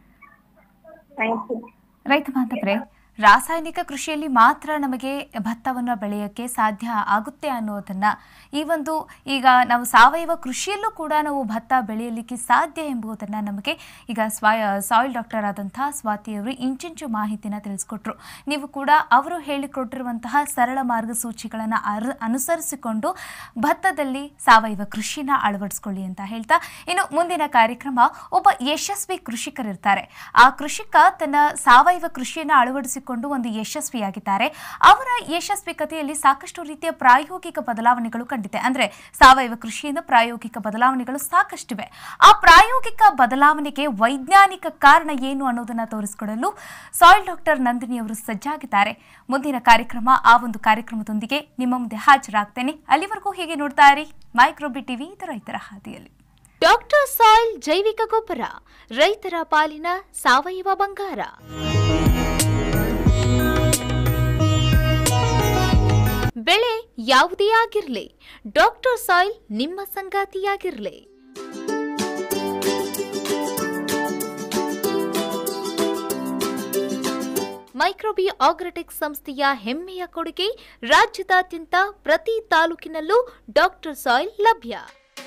Speaker 2: ಥ್ಯಾಂಕ್ ಯು
Speaker 1: ರೈತ ಬಾಂಧವರೇ ರಾಸಾಯನಿಕ ಕೃಷಿಯಲ್ಲಿ ಮಾತ್ರ ನಮಗೆ ಭತ್ತವನ್ನು ಬೆಳೆಯೋಕ್ಕೆ ಸಾಧ್ಯ ಆಗುತ್ತೆ ಅನ್ನೋದನ್ನ ಈ ಒಂದು ಈಗ ನಾವು ಸಾವಯವ ಕೃಷಿಯಲ್ಲೂ ಕೂಡ ನಾವು ಭತ್ತ ಬೆಳೆಯಲಿಕ್ಕೆ ಸಾಧ್ಯ ಎಂಬುದನ್ನು ನಮಗೆ ಈಗ ಸ್ವಾಯ ಸಾಯಿಲ್ ಡಾಕ್ಟರ್ ಆದಂಥ ಸ್ವಾತಿಯವರು ಇಂಚಿಂಚು ಮಾಹಿತಿನ ತಿಳಿಸ್ಕೊಟ್ರು ನೀವು ಕೂಡ ಅವರು ಹೇಳಿಕೊಟ್ಟಿರುವಂತಹ ಸರಳ ಮಾರ್ಗಸೂಚಿಗಳನ್ನು ಅರ್ ಅನುಸರಿಸಿಕೊಂಡು ಭತ್ತದಲ್ಲಿ ಸಾವಯವ ಕೃಷಿನ ಅಳವಡಿಸ್ಕೊಳ್ಳಿ ಅಂತ ಹೇಳ್ತಾ ಇನ್ನು ಮುಂದಿನ ಕಾರ್ಯಕ್ರಮ ಒಬ್ಬ ಯಶಸ್ವಿ ಕೃಷಿಕರಿರ್ತಾರೆ ಆ ಕೃಷಿಕ ತನ್ನ ಸಾವಯವ ಕೃಷಿಯನ್ನು ಅಳವಡಿಸಿಕೊಂಡು ಒಂದು ಯಶಸ್ವಿಯಾಗಿದ್ದಾರೆ ಅವರ ಯಶಸ್ವಿ ಕಥೆಯಲ್ಲಿ ಸಾಕಷ್ಟು ರೀತಿಯ ಪ್ರಾಯೋಗಿಕ ಬದಲಾವಣೆಗಳು ಕಂಡಿದೆ ಅಂದ್ರೆ ಸಾವಯವ ಕೃಷಿಯಿಂದ ಪ್ರಾಯೋಗಿಕ ಬದಲಾವಣೆಗಳು ಸಾಕಷ್ಟಿವೆ ಆ ಪ್ರಾಯೋಗಿಕ ಬದಲಾವಣೆಗೆ ವೈಜ್ಞಾನಿಕ ಕಾರಣ ಏನು ಅನ್ನೋದನ್ನ ತೋರಿಸಿಕೊಡಲು ಸಾಯಿಲ್ ಡಾಕ್ಟರ್ ನಂದಿನಿ ಅವರು ಸಜ್ಜಾಗಿದ್ದಾರೆ ಮುಂದಿನ ಕಾರ್ಯಕ್ರಮ ಆ ಒಂದು ಕಾರ್ಯಕ್ರಮದೊಂದಿಗೆ ನಿಮ್ಮ ಮುಂದೆ ಹಾಜರಾಗ್ತೇನೆ ಅಲ್ಲಿವರೆಗೂ ಹೀಗೆ ನೋಡ್ತಾ ಇರಿ ಮೈಕ್ರೋಬಿ ಟಿವಿ ಇದು ರೈತರ ಹಾದಿಯಲ್ಲಿ
Speaker 3: ಡಾಕ್ಟರ್ ಸಾಯಿಲ್ ಜೈವಿಕ ಗೊಬ್ಬರ ರೈತರ ಪಾಲಿನ ಸಾವಯವ ಬಂಗಾರ ಬೆಳೆ ಯಾವುದೇ ಆಗಿರಲಿ ಡಾಕ್ಟರ್ ಸಾಯಿಲ್ ನಿಮ್ಮ ಸಂಗಾತಿಯಾಗಿರಲಿ ಮೈಕ್ರೋಬಿ ಆಗ್ರಟೆಕ್ ಸಂಸ್ಥೆಯ ಹೆಮ್ಮೆಯ ಕೊಡುಗೆ ರಾಜ್ಯದಾದ್ಯಂತ ಪ್ರತಿ ತಾಲೂಕಿನಲ್ಲೂ ಡಾಕ್ಟರ್ ಸಾಯಿಲ್ ಲಭ್ಯ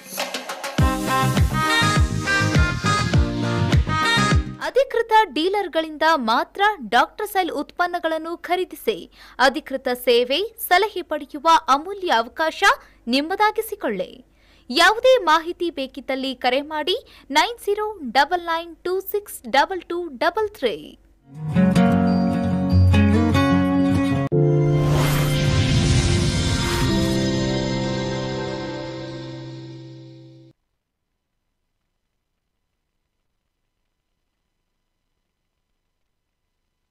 Speaker 3: ಅಧಿಕೃತ ಡೀಲರ್ಗಳಿಂದ ಮಾತ್ರ ಡಾಕ್ಟರ್ ಸೈಲ್ ಉತ್ಪನ್ನಗಳನ್ನು ಖರೀದಿಸಿ ಅಧಿಕೃತ ಸೇವೆ ಸಲಹೆ ಪಡೆಯುವ ಅಮೂಲ್ಯ ಅವಕಾಶ ನಿಮ್ಮದಾಗಿಸಿಕೊಳ್ಳಿ ಯಾವುದೇ ಮಾಹಿತಿ ಬೇಕಿದ್ದಲ್ಲಿ ಕರೆ ಮಾಡಿ nine zero double nine two six double two double three